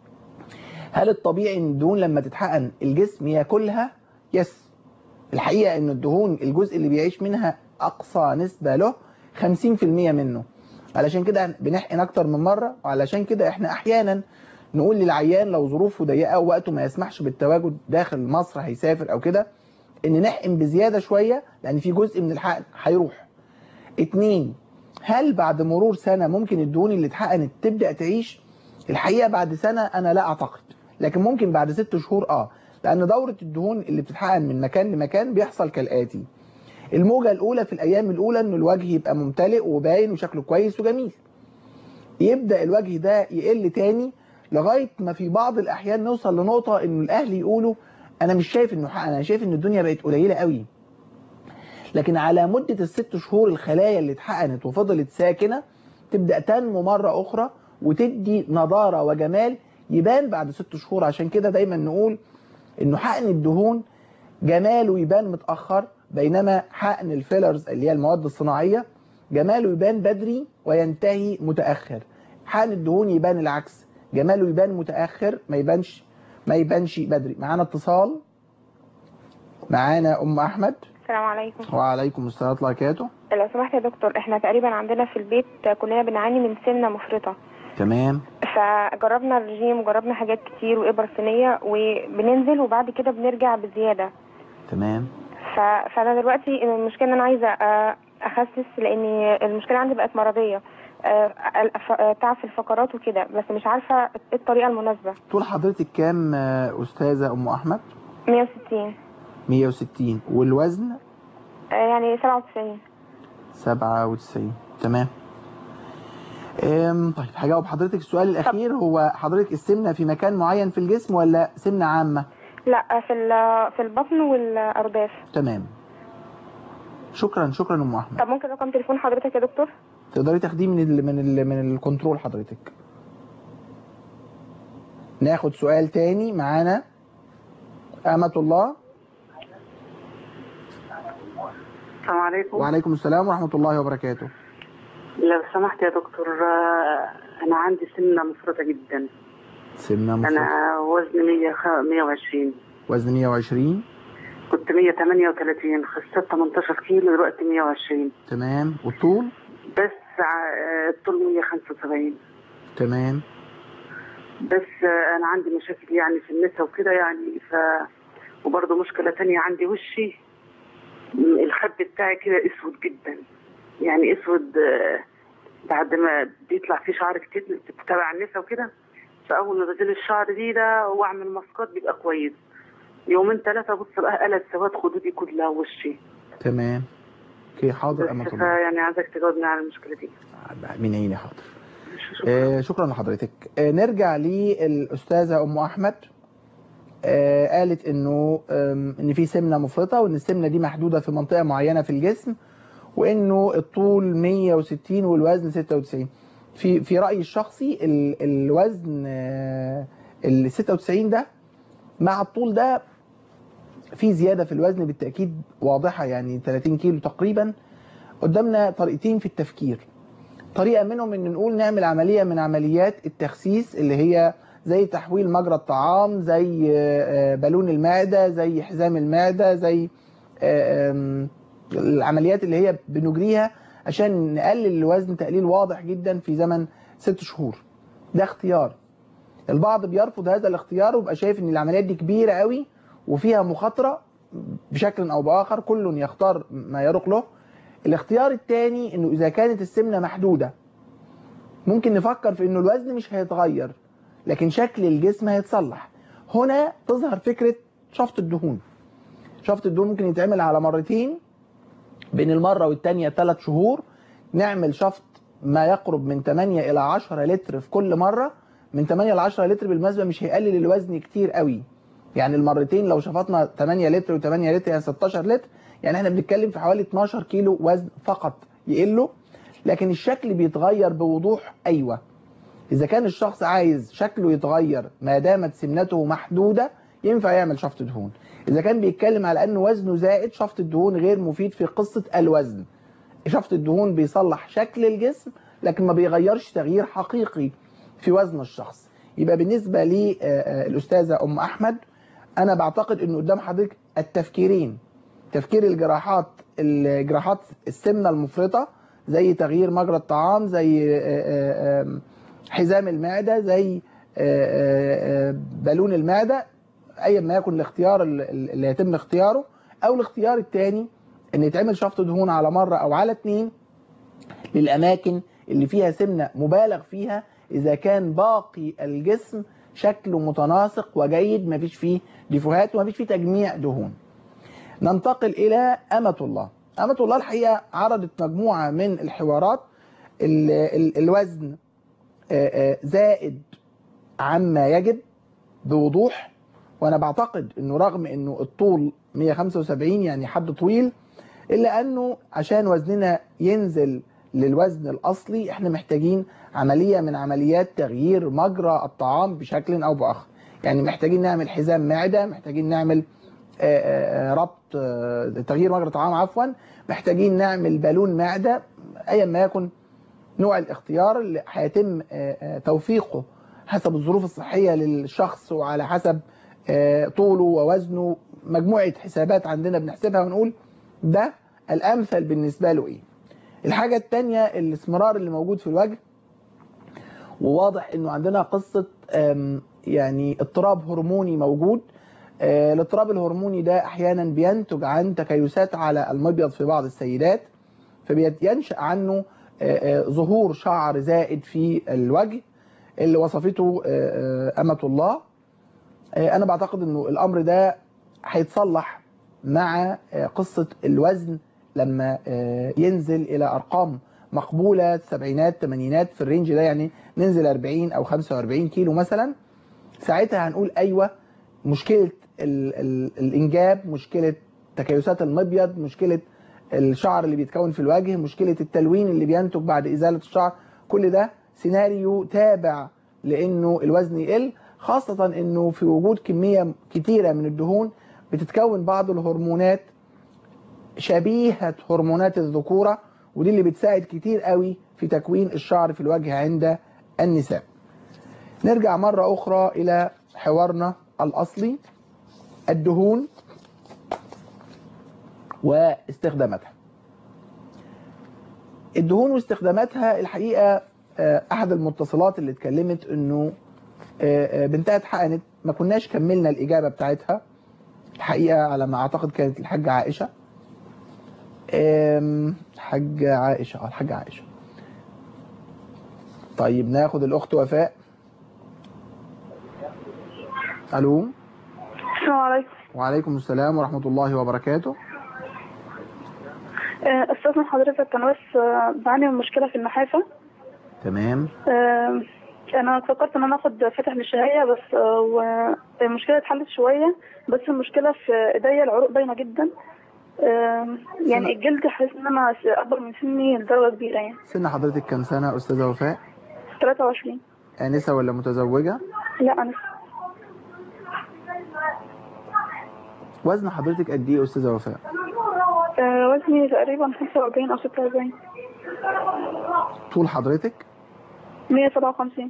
هل الطبيعي ان الدهون لما تتحقن الجسم ياكلها يس الحقيقه ان الدهون الجزء اللي بيعيش منها اقصى نسبه له 50% منه علشان كده بنحقن اكتر من مره وعلشان كده احنا احيانا نقول للعيان لو ظروفه ضيقه ووقته ما يسمحش بالتواجد داخل مصر هيسافر او كده ان نحقن بزياده شويه لان في جزء من الحقن هيروح اتنين هل بعد مرور سنه ممكن الدهون اللي اتحقنت تبدا تعيش الحقيقه بعد سنه انا لا اعتقد لكن ممكن بعد ست شهور اه لان دوره الدهون اللي بتتحقن من مكان لمكان بيحصل كالاتي الموجه الاولى في الايام الاولى ان الوجه يبقى ممتلئ وباين وشكله كويس وجميل يبدا الوجه ده يقل تاني لغايه ما في بعض الاحيان نوصل لنقطه ان الاهل يقولوا انا مش شايف انه حقن انا شايف ان الدنيا بقت قليله قوي لكن على مده الست شهور الخلايا اللي اتحقنت وفضلت ساكنه تبدا تنمو مره اخرى وتدي نضاره وجمال يبان بعد ست شهور عشان كده دايما نقول انه حقن الدهون جماله يبان متاخر بينما حقن الفيلرز اللي هي المواد الصناعيه جماله يبان بدري وينتهي متاخر حقن الدهون يبان العكس جماله يبان متاخر ما يبانش ما يبانش بدري معانا اتصال معانا ام احمد السلام عليكم وعليكم السلام ورحمه الله وبركاته لو سمحت يا دكتور احنا تقريبا عندنا في البيت كلنا بنعاني من سمنه مفرطه تمام فجربنا الرجيم وجربنا حاجات كتير وابر صينيه وبننزل وبعد كده بنرجع بزياده تمام ف... فانا دلوقتي المشكله ان انا عايزه آه، اخسس لان المشكله عندي بقت مرضيه آه، الف- آه، تعب في الفقرات وكده بس مش عارفه ايه الطريقه المناسبه طول حضرتك كام آه، استاذه ام احمد 160 160 والوزن آه، يعني 97 97 تمام أم طيب هجاوب حضرتك السؤال الاخير هو حضرتك السمنه في مكان معين في الجسم ولا سمنه عامه لا في ال- في البطن والارداف تمام شكرا شكرا ام احمد طب ممكن رقم تليفون حضرتك يا دكتور تقدري تاخديه من ال من ال من الكنترول حضرتك ناخد سؤال تاني معانا أمة الله السلام عليكم وعليكم السلام ورحمة الله وبركاته لو سمحت يا دكتور آه، انا عندي سمنه مفرطه جدا سمنة انا مفرطة وزني 100 خ- 120 وزن 120 كنت 138 خسيت 18 كيلو دلوقتي 120 تمام والطول بس ع- الطول 175 تمام بس آه، انا عندي مشاكل يعني في النساء وكده يعني ف وبرضه مشكله تانية عندي وشي م- الخد بتاعي كده اسود جدا يعني اسود آه، بعد ما بيطلع فيه شعر كتير تبع النساء وكده فاول ما بزيل الشعر دي ده واعمل ماسكات بيبقى كويس يومين ثلاثه بص بقى قلت سواد خدودي كلها وشي تمام اوكي حاضر أمة بس الله يعني عايزك تجاوبني على المشكله دي من عيني حاضر آه شكرا لحضرتك آه نرجع للأستاذة أم أحمد آه قالت إنه آم، إن في سمنة مفرطة وإن السمنة دي محدودة في منطقة معينة في الجسم وإنه الطول 160 والوزن 96 في في رأيي الشخصي ال الوزن آه، ال 96 ده مع الطول ده في زيادة في الوزن بالتأكيد واضحة يعني 30 كيلو تقريبا قدامنا طريقتين في التفكير طريقة منهم ان نقول نعمل عملية من عمليات التخسيس اللي هي زي تحويل مجرى الطعام زي آه، آه، بالون المعدة زي حزام المعدة زي آه، آم، العمليات اللي هي بنجريها عشان نقلل الوزن تقليل واضح جدا في زمن ست شهور ده اختيار البعض بيرفض هذا الاختيار ويبقى شايف ان العمليات دي كبيرة قوي وفيها مخاطرة بشكل او باخر كل يختار ما يرق له الاختيار الثاني انه اذا كانت السمنه محدوده ممكن نفكر في انه الوزن مش هيتغير لكن شكل الجسم هيتصلح هنا تظهر فكره شفط الدهون شفط الدهون ممكن يتعمل على مرتين بين المره والثانيه ثلاث شهور نعمل شفط ما يقرب من 8 الى 10 لتر في كل مره من 8 ل 10 لتر بالمناسبه مش هيقلل الوزن كتير قوي يعني المرتين لو شفطنا 8 لتر و8 لتر يعني 16 لتر يعني احنا بنتكلم في حوالي 12 كيلو وزن فقط يقلوا لكن الشكل بيتغير بوضوح ايوه اذا كان الشخص عايز شكله يتغير ما دامت سمنته محدوده ينفع يعمل شفط دهون اذا كان بيتكلم على ان وزنه زائد شفط الدهون غير مفيد في قصه الوزن شفط الدهون بيصلح شكل الجسم لكن ما بيغيرش تغيير حقيقي في وزن الشخص يبقى بالنسبه للاستاذه ام احمد انا بعتقد انه قدام حضرتك التفكيرين تفكير الجراحات الجراحات السمنه المفرطه زي تغيير مجرى الطعام زي حزام المعده زي بالون المعده ايا ما يكن الاختيار اللي يتم اختياره او الاختيار الثاني ان يتعمل شفط دهون على مره او على اتنين للاماكن اللي فيها سمنه مبالغ فيها اذا كان باقي الجسم شكله متناسق وجيد ما فيش فيه ديفوهات وما فيش فيه تجميع دهون ننتقل الى امه الله امه الله الحقيقه عرضت مجموعه من الحوارات ال ال الوزن زائد عما يجب بوضوح وانا بعتقد انه رغم انه الطول 175 يعني حد طويل الا انه عشان وزننا ينزل للوزن الاصلي احنا محتاجين عمليه من عمليات تغيير مجرى الطعام بشكل او باخر يعني محتاجين نعمل حزام معده محتاجين نعمل ربط تغيير مجرى الطعام عفوا محتاجين نعمل بالون معده ايا ما يكن نوع الاختيار اللي هيتم توفيقه حسب الظروف الصحيه للشخص وعلى حسب طوله ووزنه مجموعه حسابات عندنا بنحسبها ونقول ده الامثل بالنسبه له ايه الحاجه الثانيه الاسمرار اللي موجود في الوجه وواضح انه عندنا قصه يعني اضطراب هرموني موجود الاضطراب الهرموني ده احيانا بينتج عن تكيسات على المبيض في بعض السيدات فبينشا عنه ظهور شعر زائد في الوجه اللي وصفته امه الله انا بعتقد انه الامر ده هيتصلح مع قصه الوزن لما ينزل الى ارقام مقبوله سبعينات ثمانينات في الرينج ده يعني ننزل 40 او 45 كيلو مثلا ساعتها هنقول ايوه مشكله ال ال الانجاب مشكله تكيسات المبيض مشكله الشعر اللي بيتكون في الوجه مشكله التلوين اللي بينتج بعد ازاله الشعر كل ده سيناريو تابع لانه الوزن يقل خاصه انه في وجود كميه كتيره من الدهون بتتكون بعض الهرمونات شبيهه هرمونات الذكوره ودي اللي بتساعد كتير قوي في تكوين الشعر في الوجه عند النساء نرجع مرة أخرى إلى حوارنا الأصلي الدهون واستخداماتها الدهون واستخداماتها الحقيقة أحد المتصلات اللي اتكلمت أنه بنتها اتحقنت ما كناش كملنا الإجابة بتاعتها الحقيقة على ما أعتقد كانت الحاجة عائشة حاجة عائشة اه الحاجة عائشة طيب ناخد الأخت وفاء ألو السلام عليكم وعليكم السلام ورحمة الله وبركاته استاذن حضرتك انا بس بعاني من مشكله في النحافه تمام انا فكرت ان انا اخد فتح للشهيه بس والمشكله اتحلت شويه بس المشكله في ايديا العروق باينه جدا يعني الجلد حاسس ان انا اكبر من سني لدرجه كبيره يعني سن حضرتك كام سنة أستاذة وفاء 23 آنسة ولا متزوجة لا انا وزن حضرتك قد إيه أستاذة وفاء آه وزني تقريبا 45 او 46 طول حضرتك 157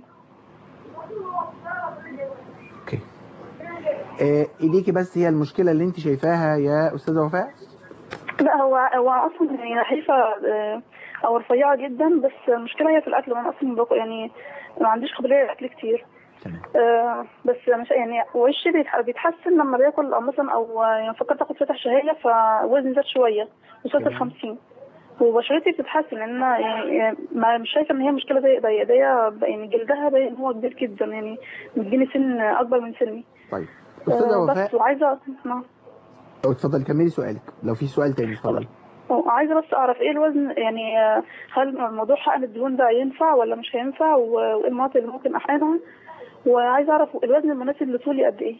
اوكي آه، ايديكي بس هي المشكلة اللي انت شايفاها يا أستاذة وفاء لا هو هو اصلا يعني نحيفه آه، او رفيعه جدا بس المشكله هي في الاكل وانا اصلا باكل يعني ما عنديش قابليه للاكل كتير تمام آه، بس مش يعني وشي بيتح- بيتحسن لما باكل او مثلا او يعني فكرت اخد فتح شهيه فوزني زاد شويه وصلت ل تمام. 50 وبشرتي بتتحسن لان انا يعني يعني ما مش شايفه ان هي مشكله زي ايديا ايديا يعني جلدها باين ان هو كبير جدا يعني مديني سن اكبر من سني طيب أستاذة آه، وفاء بس وعايزه نعم. اتفضل كملي سؤالك لو في سؤال تاني اتفضل عايزه بس اعرف ايه الوزن يعني آه، هل موضوع حقن الدهون ده ينفع ولا مش هينفع و- وايه المناطق اللي ممكن احقنها وعايزه اعرف الوزن المناسب لطولي قد ايه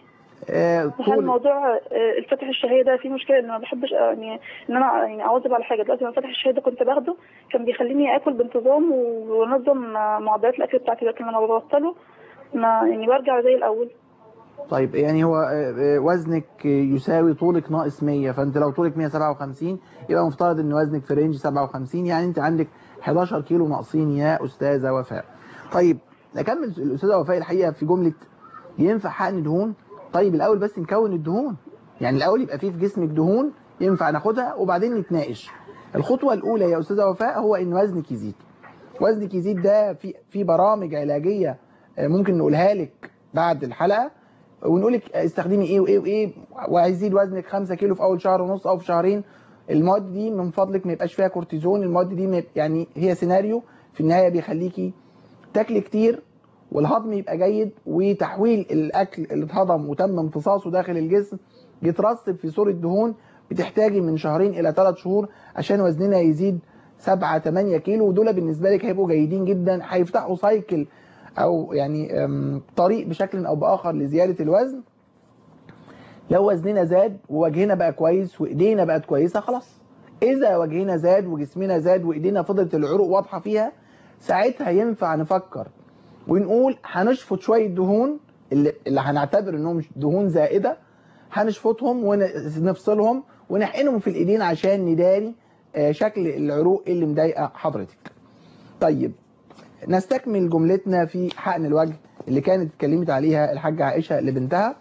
آه، هل طول موضوع آه، الفتح الشهية ده فيه مشكلة ان ما بحبش آه، يعني ان انا يعني اواظب على حاجة دلوقتي لما فتح الشهية ده كنت باخده كان بيخليني اكل بانتظام وانظم آه، معدلات الاكل بتاعتي لكن لما ببطله ما يعني برجع زي الاول طيب يعني هو آه، آه، وزنك يساوي طولك ناقص 100 فانت لو طولك 157 يبقى مفترض ان وزنك في رينج 57 يعني انت عندك 11 كيلو ناقصين يا استاذه وفاء طيب نكمل الاستاذه وفاء الحقيقه في جمله ينفع حقن دهون طيب الاول بس نكون الدهون يعني الاول يبقى فيه في جسمك دهون ينفع ناخدها وبعدين نتناقش الخطوه الاولى يا استاذه وفاء هو ان وزنك يزيد وزنك يزيد ده في في برامج علاجيه آه، ممكن نقولها لك بعد الحلقه ونقول لك استخدمي ايه وايه وايه وهيزيد وزنك 5 كيلو في اول شهر ونص او في شهرين المواد دي من فضلك ما يبقاش فيها كورتيزون المواد دي ما يب- يعني هي سيناريو في النهايه بيخليكي تاكلي كتير والهضم يبقى جيد وتحويل الاكل اللي اتهضم وتم امتصاصه داخل الجسم يترسب في صوره دهون بتحتاجي من شهرين الى ثلاث شهور عشان وزننا يزيد 7 8 كيلو ودول بالنسبه لك هيبقوا جيدين جدا هيفتحوا سايكل او يعني أم، طريق بشكل او باخر لزياده الوزن لو وزننا زاد ووجهنا بقى كويس وايدينا بقت كويسه خلاص اذا وجهنا زاد وجسمنا زاد وايدينا فضلت العروق واضحه فيها ساعتها ينفع نفكر ونقول هنشفط شويه دهون اللي, اللي هنعتبر انهم دهون زائده هنشفطهم ونفصلهم ونحقنهم في الايدين عشان نداري آه، شكل العروق اللي مضايقه حضرتك طيب نستكمل جملتنا في حقن الوجه اللي كانت اتكلمت عليها الحاجة عائشة لبنتها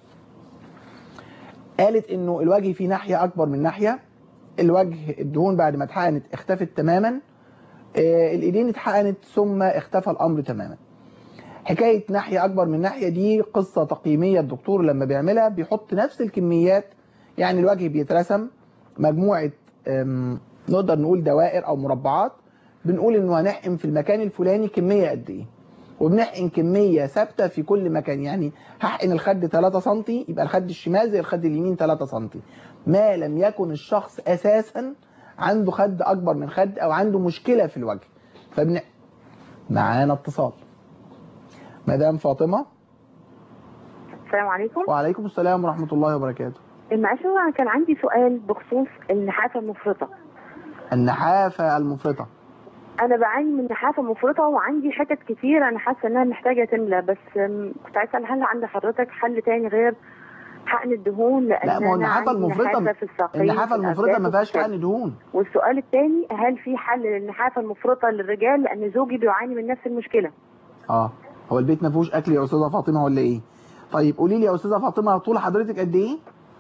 قالت انه الوجه فيه ناحية اكبر من ناحية الوجه الدهون بعد ما اتحقنت اختفت تماما آه، الايدين اتحقنت ثم اختفى الامر تماما حكاية ناحية اكبر من ناحية دي قصة تقييمية الدكتور لما بيعملها بيحط نفس الكميات يعني الوجه بيترسم مجموعة آم، نقدر نقول دوائر او مربعات بنقول انه هنحقن في المكان الفلاني كمية قد ايه وبنحقن كمية ثابتة في كل مكان يعني هحقن الخد 3 سم يبقى الخد الشمال زي الخد اليمين 3 سم ما لم يكن الشخص اساسا عنده خد اكبر من خد او عنده مشكلة في الوجه فبن معانا اتصال مدام فاطمة السلام عليكم وعليكم السلام ورحمة الله وبركاته معلش هو كان عندي سؤال بخصوص النحافة المفرطة النحافة المفرطة انا بعاني من نحافة مفرطة وعندي حتت كتير انا حاسة انها محتاجة تملى بس أم، كنت عايزة اسال هل عند حضرتك حل تاني غير حقن الدهون لان لا ما هو أنا النحافة عندي المفرطة نحافة في الساقين النحافة في المفرطة ما الأرجاء فيهاش وفي حقن دهون والسؤال الثاني هل في حل للنحافة المفرطة للرجال لان زوجي بيعاني من نفس المشكلة اه هو البيت ما فيهوش اكل يا استاذه فاطمه ولا ايه طيب قولي لي يا استاذه فاطمه طول حضرتك قد ايه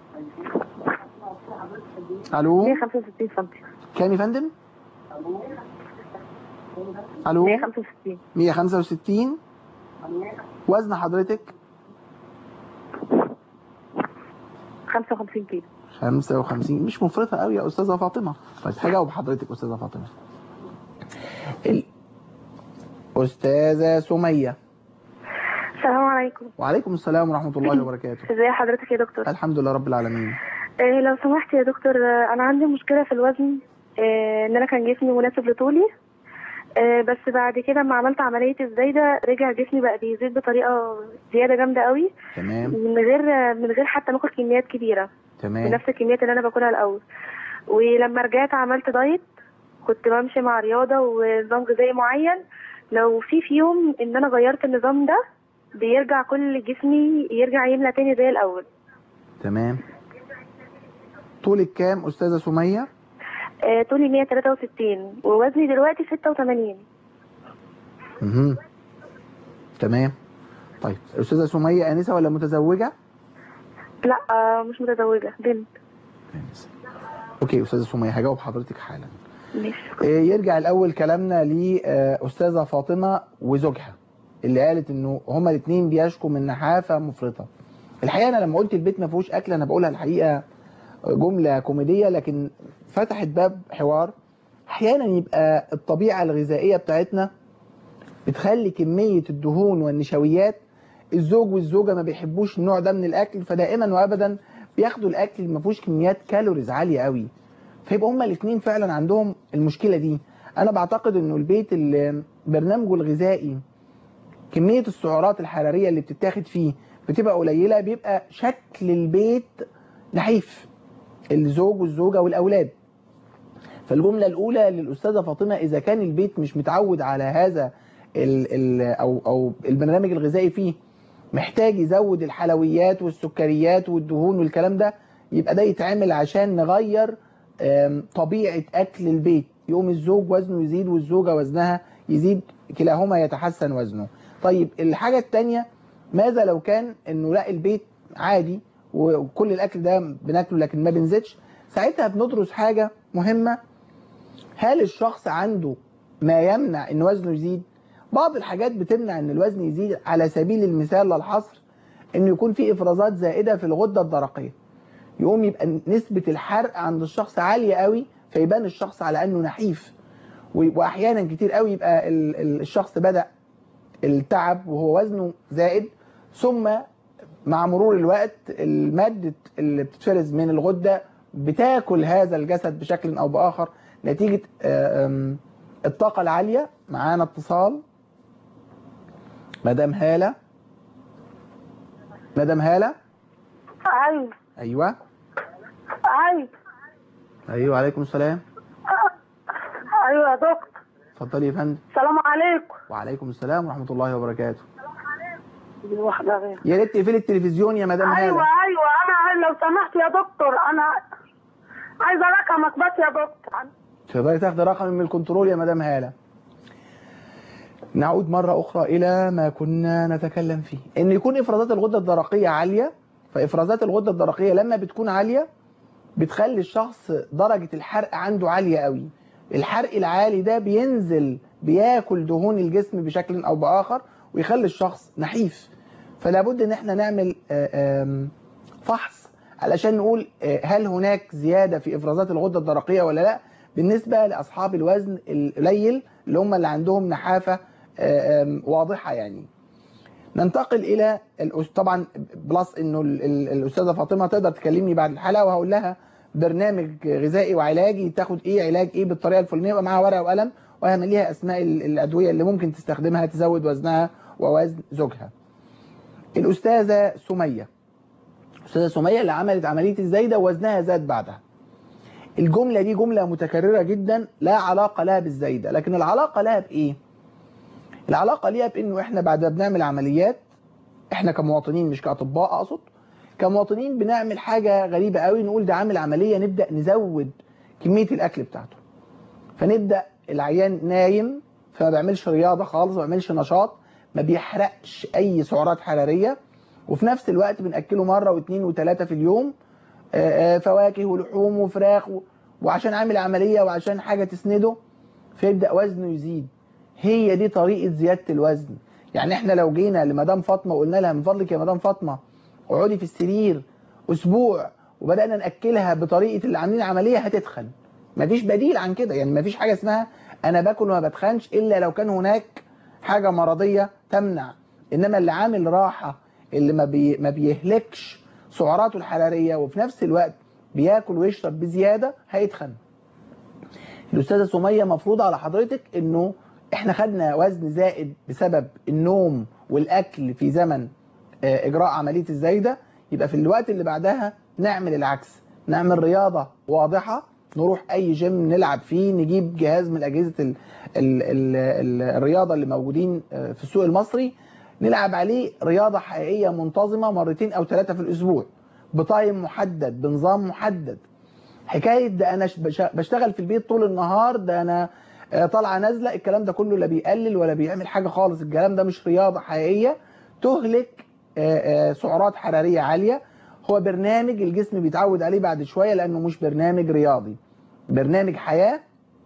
الو 165 سم كام يا فندم الو 165 165 وزن حضرتك 55 كيلو 55 مش مفرطه قوي يا استاذه فاطمه طيب هجاوب حضرتك استاذه فاطمه ال... استاذه سميه السلام عليكم وعليكم السلام ورحمه الله وبركاته ازي حضرتك يا دكتور الحمد لله رب العالمين إيه لو سمحت يا دكتور آه، انا عندي مشكله في الوزن إيه ان انا كان جسمي مناسب لطولي إيه بس بعد كده لما عملت عمليه الزايده رجع جسمي بقى بيزيد بطريقه زياده جامده قوي تمام من غير من غير حتى ما اكل كميات كبيره تمام بنفس الكميات اللي انا باكلها الاول ولما رجعت عملت دايت كنت بمشي مع رياضه ونظام غذائي معين لو في في يوم ان انا غيرت النظام ده بيرجع كل جسمي يرجع يملى تاني زي الاول تمام طولك كام استاذه سميه آه، طولي 163 ووزني دلوقتي 86 اها تمام طيب استاذه سميه انسه ولا متزوجه لا آه، مش متزوجة بنت أنسة. اوكي استاذه سميه هجاوب حضرتك حالا ماشي إيه، يرجع الاول كلامنا لاستاذه فاطمه وزوجها اللي قالت انه هما الاثنين بيشكوا من نحافه مفرطه الحقيقه انا لما قلت البيت ما فيهوش اكل انا بقولها الحقيقه جمله كوميديه لكن فتحت باب حوار احيانا يبقى الطبيعه الغذائيه بتاعتنا بتخلي كميه الدهون والنشويات الزوج والزوجه ما بيحبوش النوع ده من الاكل فدائما وابدا بياخدوا الاكل اللي ما فيهوش كميات كالوريز عاليه قوي فيبقى هما الاثنين فعلا عندهم المشكله دي انا بعتقد انه البيت اللي برنامجه الغذائي كميه السعرات الحراريه اللي بتتاخد فيه بتبقى قليله بيبقى شكل البيت نحيف الزوج والزوجه والاولاد فالجمله الاولى للاستاذه فاطمه اذا كان البيت مش متعود على هذا ال ال او او البرنامج الغذائي فيه محتاج يزود الحلويات والسكريات والدهون والكلام ده يبقى ده يتعمل عشان نغير آم، طبيعه اكل البيت يقوم الزوج وزنه يزيد والزوجه وزنها يزيد كلاهما يتحسن وزنه طيب الحاجه الثانيه ماذا لو كان انه لا البيت عادي وكل الاكل ده بناكله لكن ما بنزيدش ساعتها بندرس حاجه مهمه هل الشخص عنده ما يمنع ان وزنه يزيد بعض الحاجات بتمنع ان الوزن يزيد على سبيل المثال للحصر انه يكون في افرازات زائده في الغده الدرقيه يقوم يبقى نسبه الحرق عند الشخص عاليه قوي فيبان الشخص على انه نحيف و- واحيانا كتير قوي يبقى ال- ال- الشخص بدا التعب وهو وزنه زائد ثم مع مرور الوقت المادة اللي بتتفرز من الغدة بتاكل هذا الجسد بشكل أو بآخر نتيجة آه، آم، الطاقة العالية معانا اتصال مدام هالة مدام هالة ايوه أيوة ايوه أيوة عليكم السلام ايوه يا دكتور اتفضلي يا فندم السلام عليكم وعليكم السلام ورحمة الله وبركاته دي واحده غير يا ريت تقفلي التلفزيون يا مدام ايوه هالة ايوه انا لو سمحت يا دكتور انا عايزه رقمك بس يا دكتور تقدري تاخدي رقم من الكنترول يا مدام هالة نعود مرة أخرى إلى ما كنا نتكلم فيه إن يكون إفرازات الغدة الدرقية عالية فإفرازات الغدة الدرقية لما بتكون عالية بتخلي الشخص درجة الحرق عنده عالية قوي الحرق العالي ده بينزل بياكل دهون الجسم بشكل أو بآخر ويخلي الشخص نحيف فلا بد إن احنا نعمل آه، آم، فحص علشان نقول آه، هل هناك زيادة في إفرازات الغدة الدرقية ولا لا بالنسبة لأصحاب الوزن القليل اللي هم اللي عندهم نحافة آه، آم، واضحة يعني ننتقل إلى الأس- طبعا بلس إنه ال- ال- الأستاذة فاطمة تقدر تكلمني بعد الحلقة وهقول لها برنامج غذائي وعلاجي تاخد إيه علاج إيه بالطريقة الفلانية يبقى معاها ورقة وقلم وهعمل ليها أسماء ال- الأدوية اللي ممكن تستخدمها تزود وزنها ووزن زوجها الأستاذة سمية الأستاذة سمية اللي عملت عملية الزايدة ووزنها زاد بعدها الجملة دي جملة متكررة جدا لا علاقة لها بالزايدة لكن العلاقة لها بإيه؟ العلاقة ليها بإنه إحنا بعد ما بنعمل عمليات إحنا كمواطنين مش كأطباء أقصد كمواطنين بنعمل حاجة غريبة قوي نقول ده عامل عملية نبدأ نزود كمية الأكل بتاعته فنبدأ العيان نايم فما بيعملش رياضة خالص ما بيعملش نشاط ما بيحرقش أي سعرات حرارية وفي نفس الوقت بنأكله مرة واثنين وثلاثة في اليوم آه، آه، فواكه ولحوم وفراخ و- وعشان عامل عملية وعشان حاجة تسنده فيبدأ وزنه يزيد هي دي طريقة زيادة الوزن يعني احنا لو جينا لمدام فاطمة وقلنا لها من فضلك يا مدام فاطمة اقعدي في السرير اسبوع وبدأنا نأكلها بطريقة اللي عاملين عملية هتتخن مفيش بديل عن كده يعني مفيش حاجة اسمها انا باكل وما بتخنش الا لو كان هناك حاجة مرضية تمنع انما اللي عامل راحة اللي ما, بي ما بيهلكش سعراته الحرارية وفي نفس الوقت بياكل ويشرب بزيادة هيتخن الأستاذة سمية مفروض على حضرتك إنه إحنا خدنا وزن زائد بسبب النوم والأكل في زمن آه، إجراء عملية الزايدة يبقى في الوقت اللي بعدها نعمل العكس نعمل رياضة واضحة نروح أي جيم نلعب فيه نجيب جهاز من أجهزة ال ال ال ال الرياضة اللي موجودين آه، في السوق المصري نلعب عليه رياضة حقيقية منتظمة مرتين أو ثلاثة في الأسبوع بتايم محدد بنظام محدد حكايه ده انا ش- بش- بشتغل في البيت طول النهار ده انا آه، طالعه نازله الكلام ده كله لا بيقلل ولا بيعمل حاجه خالص الكلام ده مش رياضه حقيقيه تهلك آه، آه، سعرات حراريه عاليه هو برنامج الجسم بيتعود عليه بعد شويه لانه مش برنامج رياضي برنامج حياه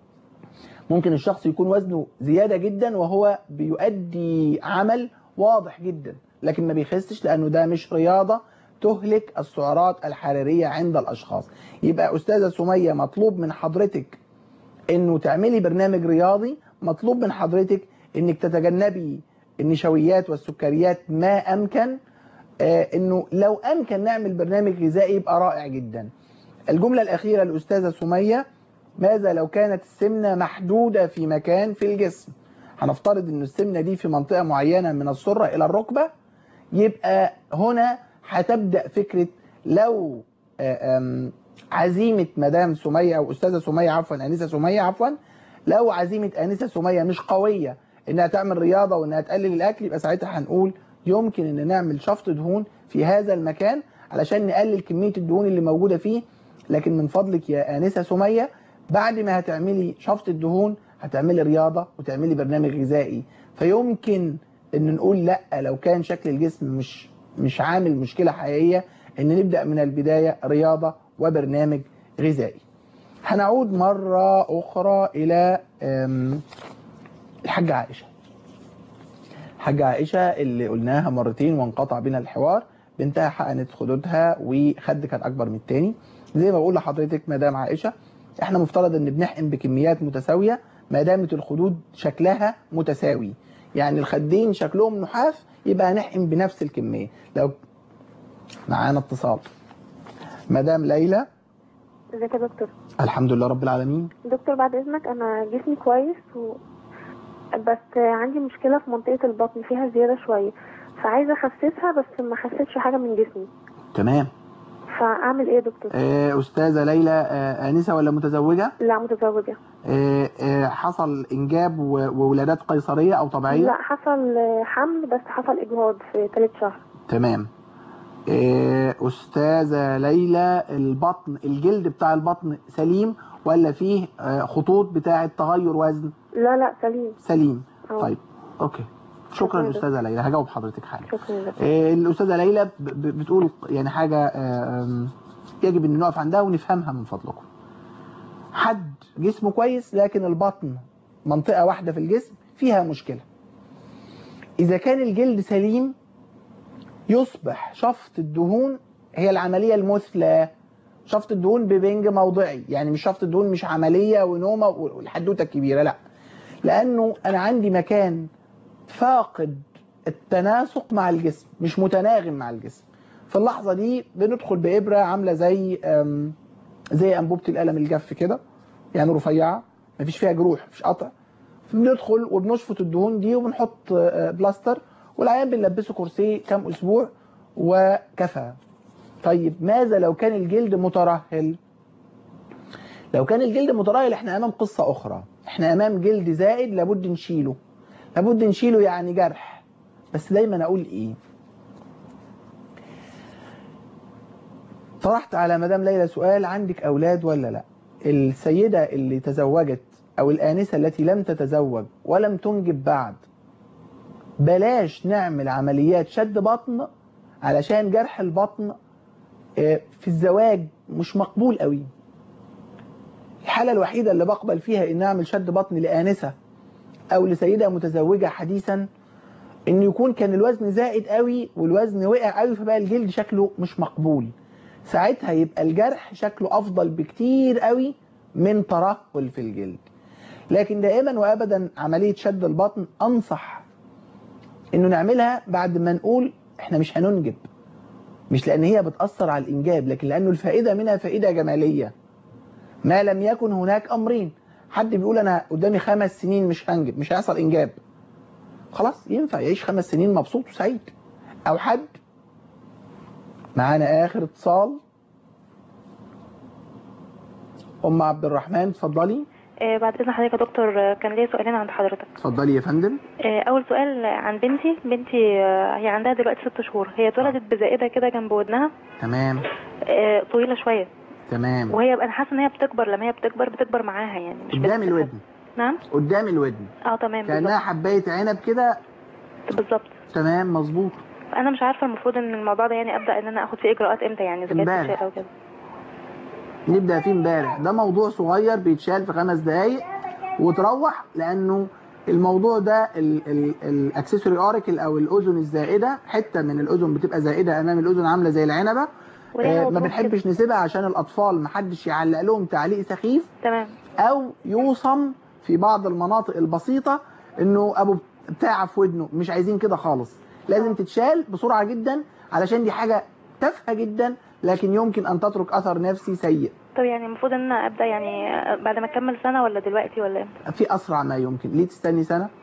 ممكن الشخص يكون وزنه زياده جدا وهو بيؤدي عمل واضح جدا لكن ما بيخسش لانه ده مش رياضه تهلك السعرات الحراريه عند الاشخاص يبقى استاذه سميه مطلوب من حضرتك انه تعملي برنامج رياضي مطلوب من حضرتك انك تتجنبي النشويات والسكريات ما امكن آه انه لو امكن نعمل برنامج غذائي يبقى رائع جدا الجمله الاخيره للاستاذه سميه ماذا لو كانت السمنه محدوده في مكان في الجسم هنفترض ان السمنه دي في منطقه معينه من السره الى الركبه يبقى هنا هتبدا فكره لو آه، آم، عزيمه مدام سميه او استاذه سميه عفوا انسه سميه عفوا لو عزيمه انسه سميه مش قويه انها تعمل رياضه وانها تقلل الاكل يبقى ساعتها هنقول يمكن ان نعمل شفط دهون في هذا المكان علشان نقلل كميه الدهون اللي موجوده فيه لكن من فضلك يا انسه سميه بعد ما هتعملي شفط الدهون هتعملي رياضه وتعملي برنامج غذائي فيمكن ان نقول لا لو كان شكل الجسم مش مش عامل مشكله حقيقيه ان نبدا من البدايه رياضه وبرنامج غذائي. هنعود مره اخرى الى أم، الحاجه عائشه. الحاجه عائشه اللي قلناها مرتين وانقطع بنا الحوار بنتها حقنت خدودها وخد كان اكبر من التاني زي ما بقول لحضرتك مدام عائشه احنا مفترض ان بنحقن بكميات متساويه ما دامت الخدود شكلها متساوي يعني الخدين شكلهم نحاف يبقى هنحقن بنفس الكميه لو معانا اتصال مدام ليلى ازيك يا دكتور الحمد لله رب العالمين دكتور بعد اذنك انا جسمي كويس و... بس عندي مشكله في منطقه البطن فيها زياده شويه فعايزه اخسسها بس ما خسيتش حاجه من جسمي تمام فاعمل ايه يا دكتور آه، استاذه ليلى آه، انسه ولا متزوجه لا متزوجه آه، آه، حصل انجاب و- وولادات قيصريه او طبيعيه لا حصل حمل بس حصل اجهاض في ثالث شهر تمام آه، أستاذة ليلى البطن الجلد بتاع البطن سليم ولا فيه آه، خطوط بتاعة تغير وزن لا لا سليم سليم أه. طيب أوكي شكراً شكرا يا أستاذة ليلى هجاوب حضرتك حاجة شكرا لك آه، الأستاذة ليلى ب- ب- بتقول يعني حاجة آه، آم، يجب أن نقف عندها ونفهمها من فضلكم حد جسمه كويس لكن البطن منطقة واحدة في الجسم فيها مشكلة إذا كان الجلد سليم يصبح شفط الدهون هي العملية المثلى شفط الدهون ببنج موضعي يعني مش شفط الدهون مش عملية ونومة والحدوتة الكبيرة لا لأنه أنا عندي مكان فاقد التناسق مع الجسم مش متناغم مع الجسم في اللحظة دي بندخل بإبرة عاملة زي أم، زي أنبوبة القلم الجاف كده يعني رفيعة مفيش فيها جروح مفيش قطع بندخل وبنشفط الدهون دي وبنحط آه، بلاستر والعيان بنلبسه كرسي كام أسبوع وكفى طيب ماذا لو كان الجلد مترهل لو كان الجلد مترهل احنا امام قصة اخرى احنا امام جلد زائد لابد نشيله لابد نشيله يعني جرح بس دايما اقول ايه طرحت على مدام ليلى سؤال عندك اولاد ولا لا السيدة اللي تزوجت او الانسة التي لم تتزوج ولم تنجب بعد بلاش نعمل عمليات شد بطن علشان جرح البطن آه، في الزواج مش مقبول قوي الحالة الوحيدة اللي بقبل فيها ان اعمل شد بطن لآنسة او لسيدة متزوجة حديثا ان يكون كان الوزن زائد قوي والوزن وقع قوي فبقى الجلد شكله مش مقبول ساعتها يبقى الجرح شكله افضل بكتير قوي من ترهل في الجلد لكن دائما وابدا عملية شد البطن انصح انه نعملها بعد ما نقول احنا مش هننجب مش لان هي بتأثر على الانجاب لكن لانه الفائدة منها فائدة جمالية ما لم يكن هناك امرين حد بيقول انا قدامي خمس سنين مش هنجب مش هيحصل انجاب خلاص ينفع يعيش خمس سنين مبسوط وسعيد او حد معانا اخر اتصال ام عبد الرحمن اتفضلي آه، بعد اذن حضرتك يا دكتور آه، كان ليا سؤالين عند حضرتك اتفضلي يا فندم آه، اول سؤال عن بنتي بنتي آه، هي عندها دلوقتي ست شهور هي اتولدت بزائده كده جنب ودنها تمام آه، طويله شويه تمام وهي انا حاسه ان هي بتكبر لما هي بتكبر بتكبر معاها يعني مش قدام بس- الودن نعم قدام الودن اه تمام كانها بالظبط حبايه عنب كده بالظبط تمام مظبوط انا مش عارفه المفروض ان الموضوع ده يعني ابدا ان انا اخد فيه اجراءات امتى يعني اذا كانت امبارح. تتشال او كده نبدا فيه امبارح ده موضوع صغير بيتشال في خمس دقايق وتروح لانه الموضوع ده الاكسسوري اوريكل او الاذن الزائده حته من الاذن بتبقى زائده امام الاذن عامله زي العنبه وليها آه، ما وضوح بنحبش نسيبها عشان الاطفال محدش يعلق لهم تعليق سخيف تمام او يوصم في بعض المناطق البسيطه انه ابو بتاع في ودنه مش عايزين كده خالص لازم تتشال بسرعه جدا علشان دي حاجه تافهه جدا لكن يمكن ان تترك اثر نفسي سيء طب يعني المفروض ان انا ابدا يعني آه، بعد ما اكمل سنه ولا دلوقتي ولا امتى في اسرع ما يمكن ليه تستني سنه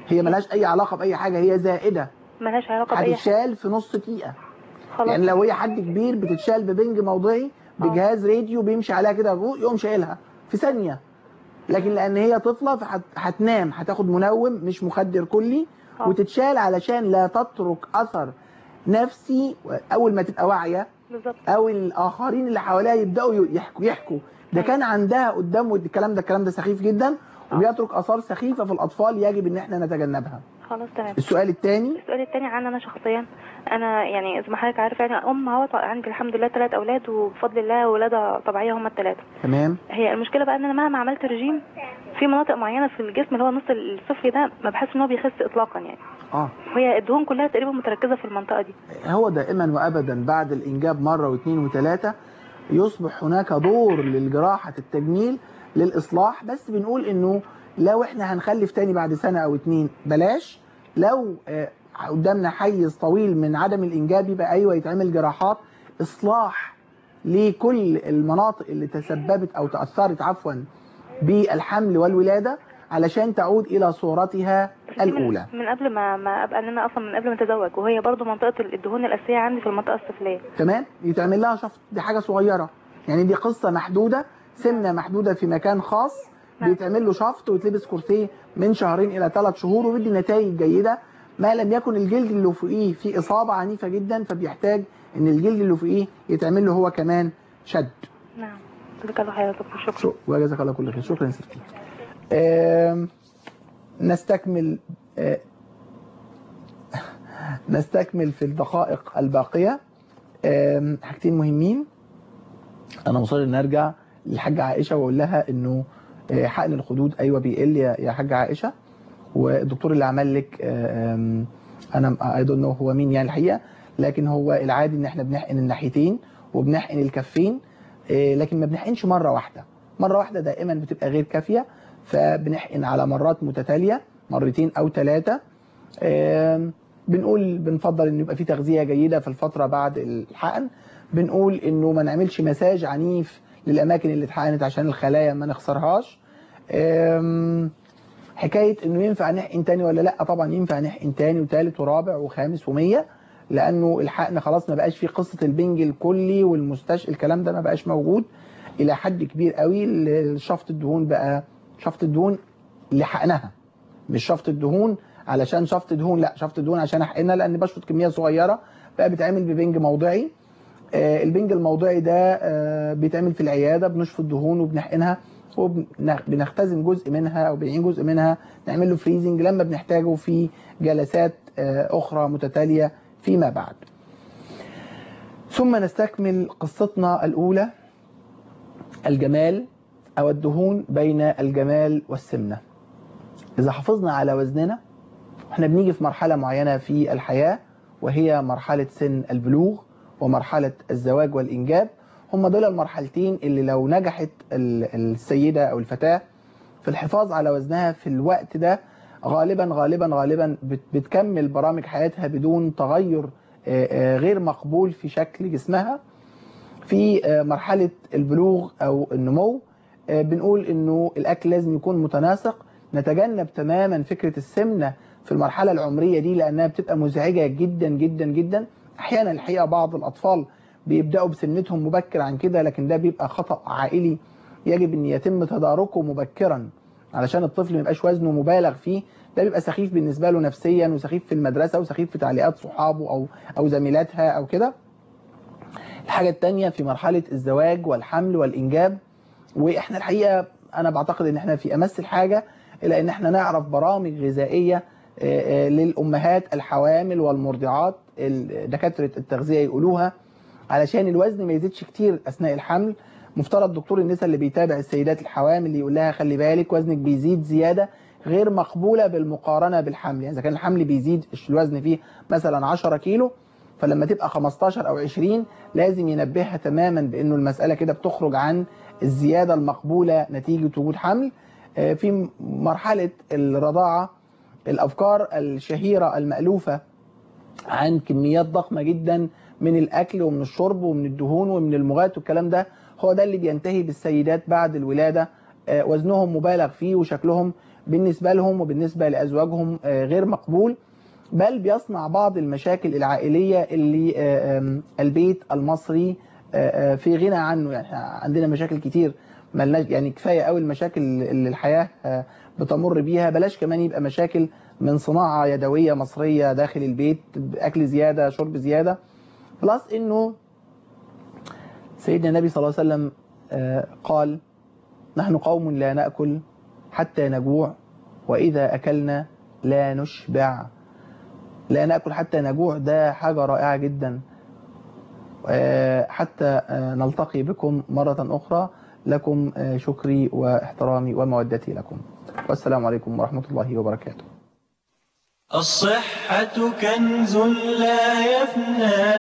هي ملهاش اي علاقه باي حاجه هي زائده ملهاش علاقه باي حاجه هتتشال في نص دقيقه خلاص يعني لو هي حد كبير بتتشال ببنج موضعي بجهاز راديو بيمشي عليها كده يقوم شايلها في ثانيه لكن لان هي طفله فهتنام هتاخد منوم مش مخدر كلي آه. وتتشال علشان لا تترك اثر نفسي اول ما تبقى واعيه بالظبط او الاخرين اللي حواليها يبداوا يحكوا يحكوا ده كان عندها قدامه الكلام ده الكلام ده سخيف جدا وبيترك اثار سخيفه في الاطفال يجب ان احنا نتجنبها خلاص تمام السؤال الثاني السؤال التاني عن انا شخصيا انا يعني زي ما حضرتك عارف يعني ام اهو عندي الحمد لله ثلاث اولاد وبفضل الله ولاده طبيعيه هم الثلاثه تمام هي المشكله بقى ان انا مهما عملت رجيم في مناطق معينه في الجسم اللي هو النص السفلي ده ما بحس ان هو بيخس اطلاقا يعني اه وهي الدهون كلها تقريبا متركزه في المنطقه دي هو دائما وابدا بعد الانجاب مره واثنين وثلاثه يصبح هناك دور للجراحه التجميل للاصلاح بس بنقول انه لو احنا هنخلف تاني بعد سنه او اتنين بلاش لو آه، قدامنا حيز طويل من عدم الانجاب يبقى ايوه يتعمل جراحات اصلاح لكل المناطق اللي تسببت او تاثرت عفوا بالحمل والولاده علشان تعود الى صورتها بس دي من- الاولى من قبل ما ما ابقى ان انا اصلا من قبل ما اتزوج وهي برضو منطقه الدهون الاساسيه عندي في المنطقه السفليه تمام يتعمل لها شفط دي حاجه صغيره يعني دي قصه محدوده سمنه محدوده في مكان خاص بيتعمل له شفط ويتلبس كورسيه من شهرين الى ثلاث شهور وبيدي نتائج جيده ما لم يكن الجلد اللي فوقيه فيه اصابه عنيفه جدا فبيحتاج ان الجلد اللي فوقيه يتعمل له هو كمان شد نعم جزاك الله خير يا دكتور شكرا شو- وجزاك الله كل خير شكرا يا ستي آم، نستكمل آه، نستكمل في الدقائق الباقية آم، حاجتين مهمين أنا مصر إن أرجع للحاجة عائشة وأقول لها إنه آه، حقن الخدود أيوة بيقل يا يا حاجة عائشة والدكتور اللي عمل لك آه، آم، أنا أي دونت نو هو مين يعني الحقيقة لكن هو العادي إن إحنا بنحقن الناحيتين وبنحقن الكفين آه، لكن ما بنحقنش مرة واحدة مرة واحدة دائما بتبقى غير كافية فبنحقن على مرات متتالية مرتين أو ثلاثة آم، بنقول بنفضل ان يبقى في تغذية جيدة في الفترة بعد الحقن بنقول انه ما نعملش مساج عنيف للأماكن اللي اتحقنت عشان الخلايا ما نخسرهاش آم، حكاية انه ينفع نحقن تاني ولا لا طبعا ينفع نحقن تاني وتالت ورابع وخامس ومية لانه الحقن خلاص ما بقاش فيه قصة البنج الكلي والمستشفى الكلام ده ما بقاش موجود الى حد كبير قوي ال- شفط الدهون بقى شفط الدهون لحقنها مش شفط الدهون علشان شفط دهون لا شفط الدهون عشان احقنها لان بشفط كميه صغيره بقى بيتعمل ببنج موضعي آه، البنج الموضعي ده آه، بيتعمل في العياده بنشفط دهون وبنحقنها وبنختزن جزء منها او بنعين جزء منها نعمل له فريزنج لما بنحتاجه في جلسات آه، اخرى متتاليه فيما بعد ثم نستكمل قصتنا الاولى الجمال او الدهون بين الجمال والسمنه إذا حافظنا على وزننا احنا بنيجي في مرحلة معينة في الحياة وهي مرحلة سن البلوغ ومرحلة الزواج والإنجاب هم دول المرحلتين اللي لو نجحت ال- السيدة أو الفتاة في الحفاظ على وزنها في الوقت ده غالبا غالبا غالبا بت- بتكمل برامج حياتها بدون تغير آه، آه، غير مقبول في شكل جسمها في آه، مرحلة البلوغ أو النمو آه، بنقول إنه الأكل لازم يكون متناسق نتجنب تماما فكرة السمنة في المرحلة العمرية دي لأنها بتبقى مزعجة جدا جدا جدا أحيانا الحقيقة بعض الأطفال بيبدأوا بسمنتهم مبكر عن كده لكن ده بيبقى خطأ عائلي يجب أن يتم تداركه مبكرا علشان الطفل ما يبقاش وزنه مبالغ فيه ده بيبقى سخيف بالنسبة له نفسيا وسخيف في المدرسة وسخيف في تعليقات صحابه أو أو زميلاتها أو كده الحاجة التانية في مرحلة الزواج والحمل والإنجاب وإحنا الحقيقة أنا بعتقد إن إحنا في أمس الحاجة إلى إن إحنا نعرف برامج غذائية آه، آه، للأمهات الحوامل والمرضعات ال- دكاترة التغذية يقولوها علشان الوزن ما يزيدش كتير أثناء الحمل مفترض دكتور النساء اللي بيتابع السيدات الحوامل يقول لها خلي بالك وزنك بيزيد زيادة غير مقبولة بالمقارنة بالحمل يعني إذا كان الحمل بيزيد الوزن فيه مثلا 10 كيلو فلما تبقى 15 أو 20 لازم ينبهها تماما بأنه المسألة كده بتخرج عن الزيادة المقبولة نتيجة وجود حمل آه، في مرحلة الرضاعة الأفكار الشهيرة المألوفة عن كميات ضخمة جدا من الأكل ومن الشرب ومن الدهون ومن المغات والكلام ده هو ده اللي بينتهي بالسيدات بعد الولادة آه، وزنهم مبالغ فيه وشكلهم بالنسبة لهم وبالنسبة لأزواجهم آه، غير مقبول بل بيصنع بعض المشاكل العائلية اللي آه، آم، البيت المصري آه، آه، في غنى عنه يعني إحنا عندنا مشاكل كتير ملناش يعني كفاية قوي المشاكل اللي الحياة آه، بتمر بيها بلاش كمان يبقى مشاكل من صناعة يدوية مصرية داخل البيت أكل زيادة شرب زيادة بلس إنه سيدنا النبي صلى الله عليه وسلم آه، قال نحن قوم لا نأكل حتى نجوع وإذا أكلنا لا نشبع لا نأكل حتى نجوع ده حاجة رائعة جدا آه، حتى آه، نلتقي بكم مرة أخرى لكم آه، شكري واحترامي ومودتي لكم والسلام عليكم ورحمة الله وبركاته الصحة كنز لا يفنى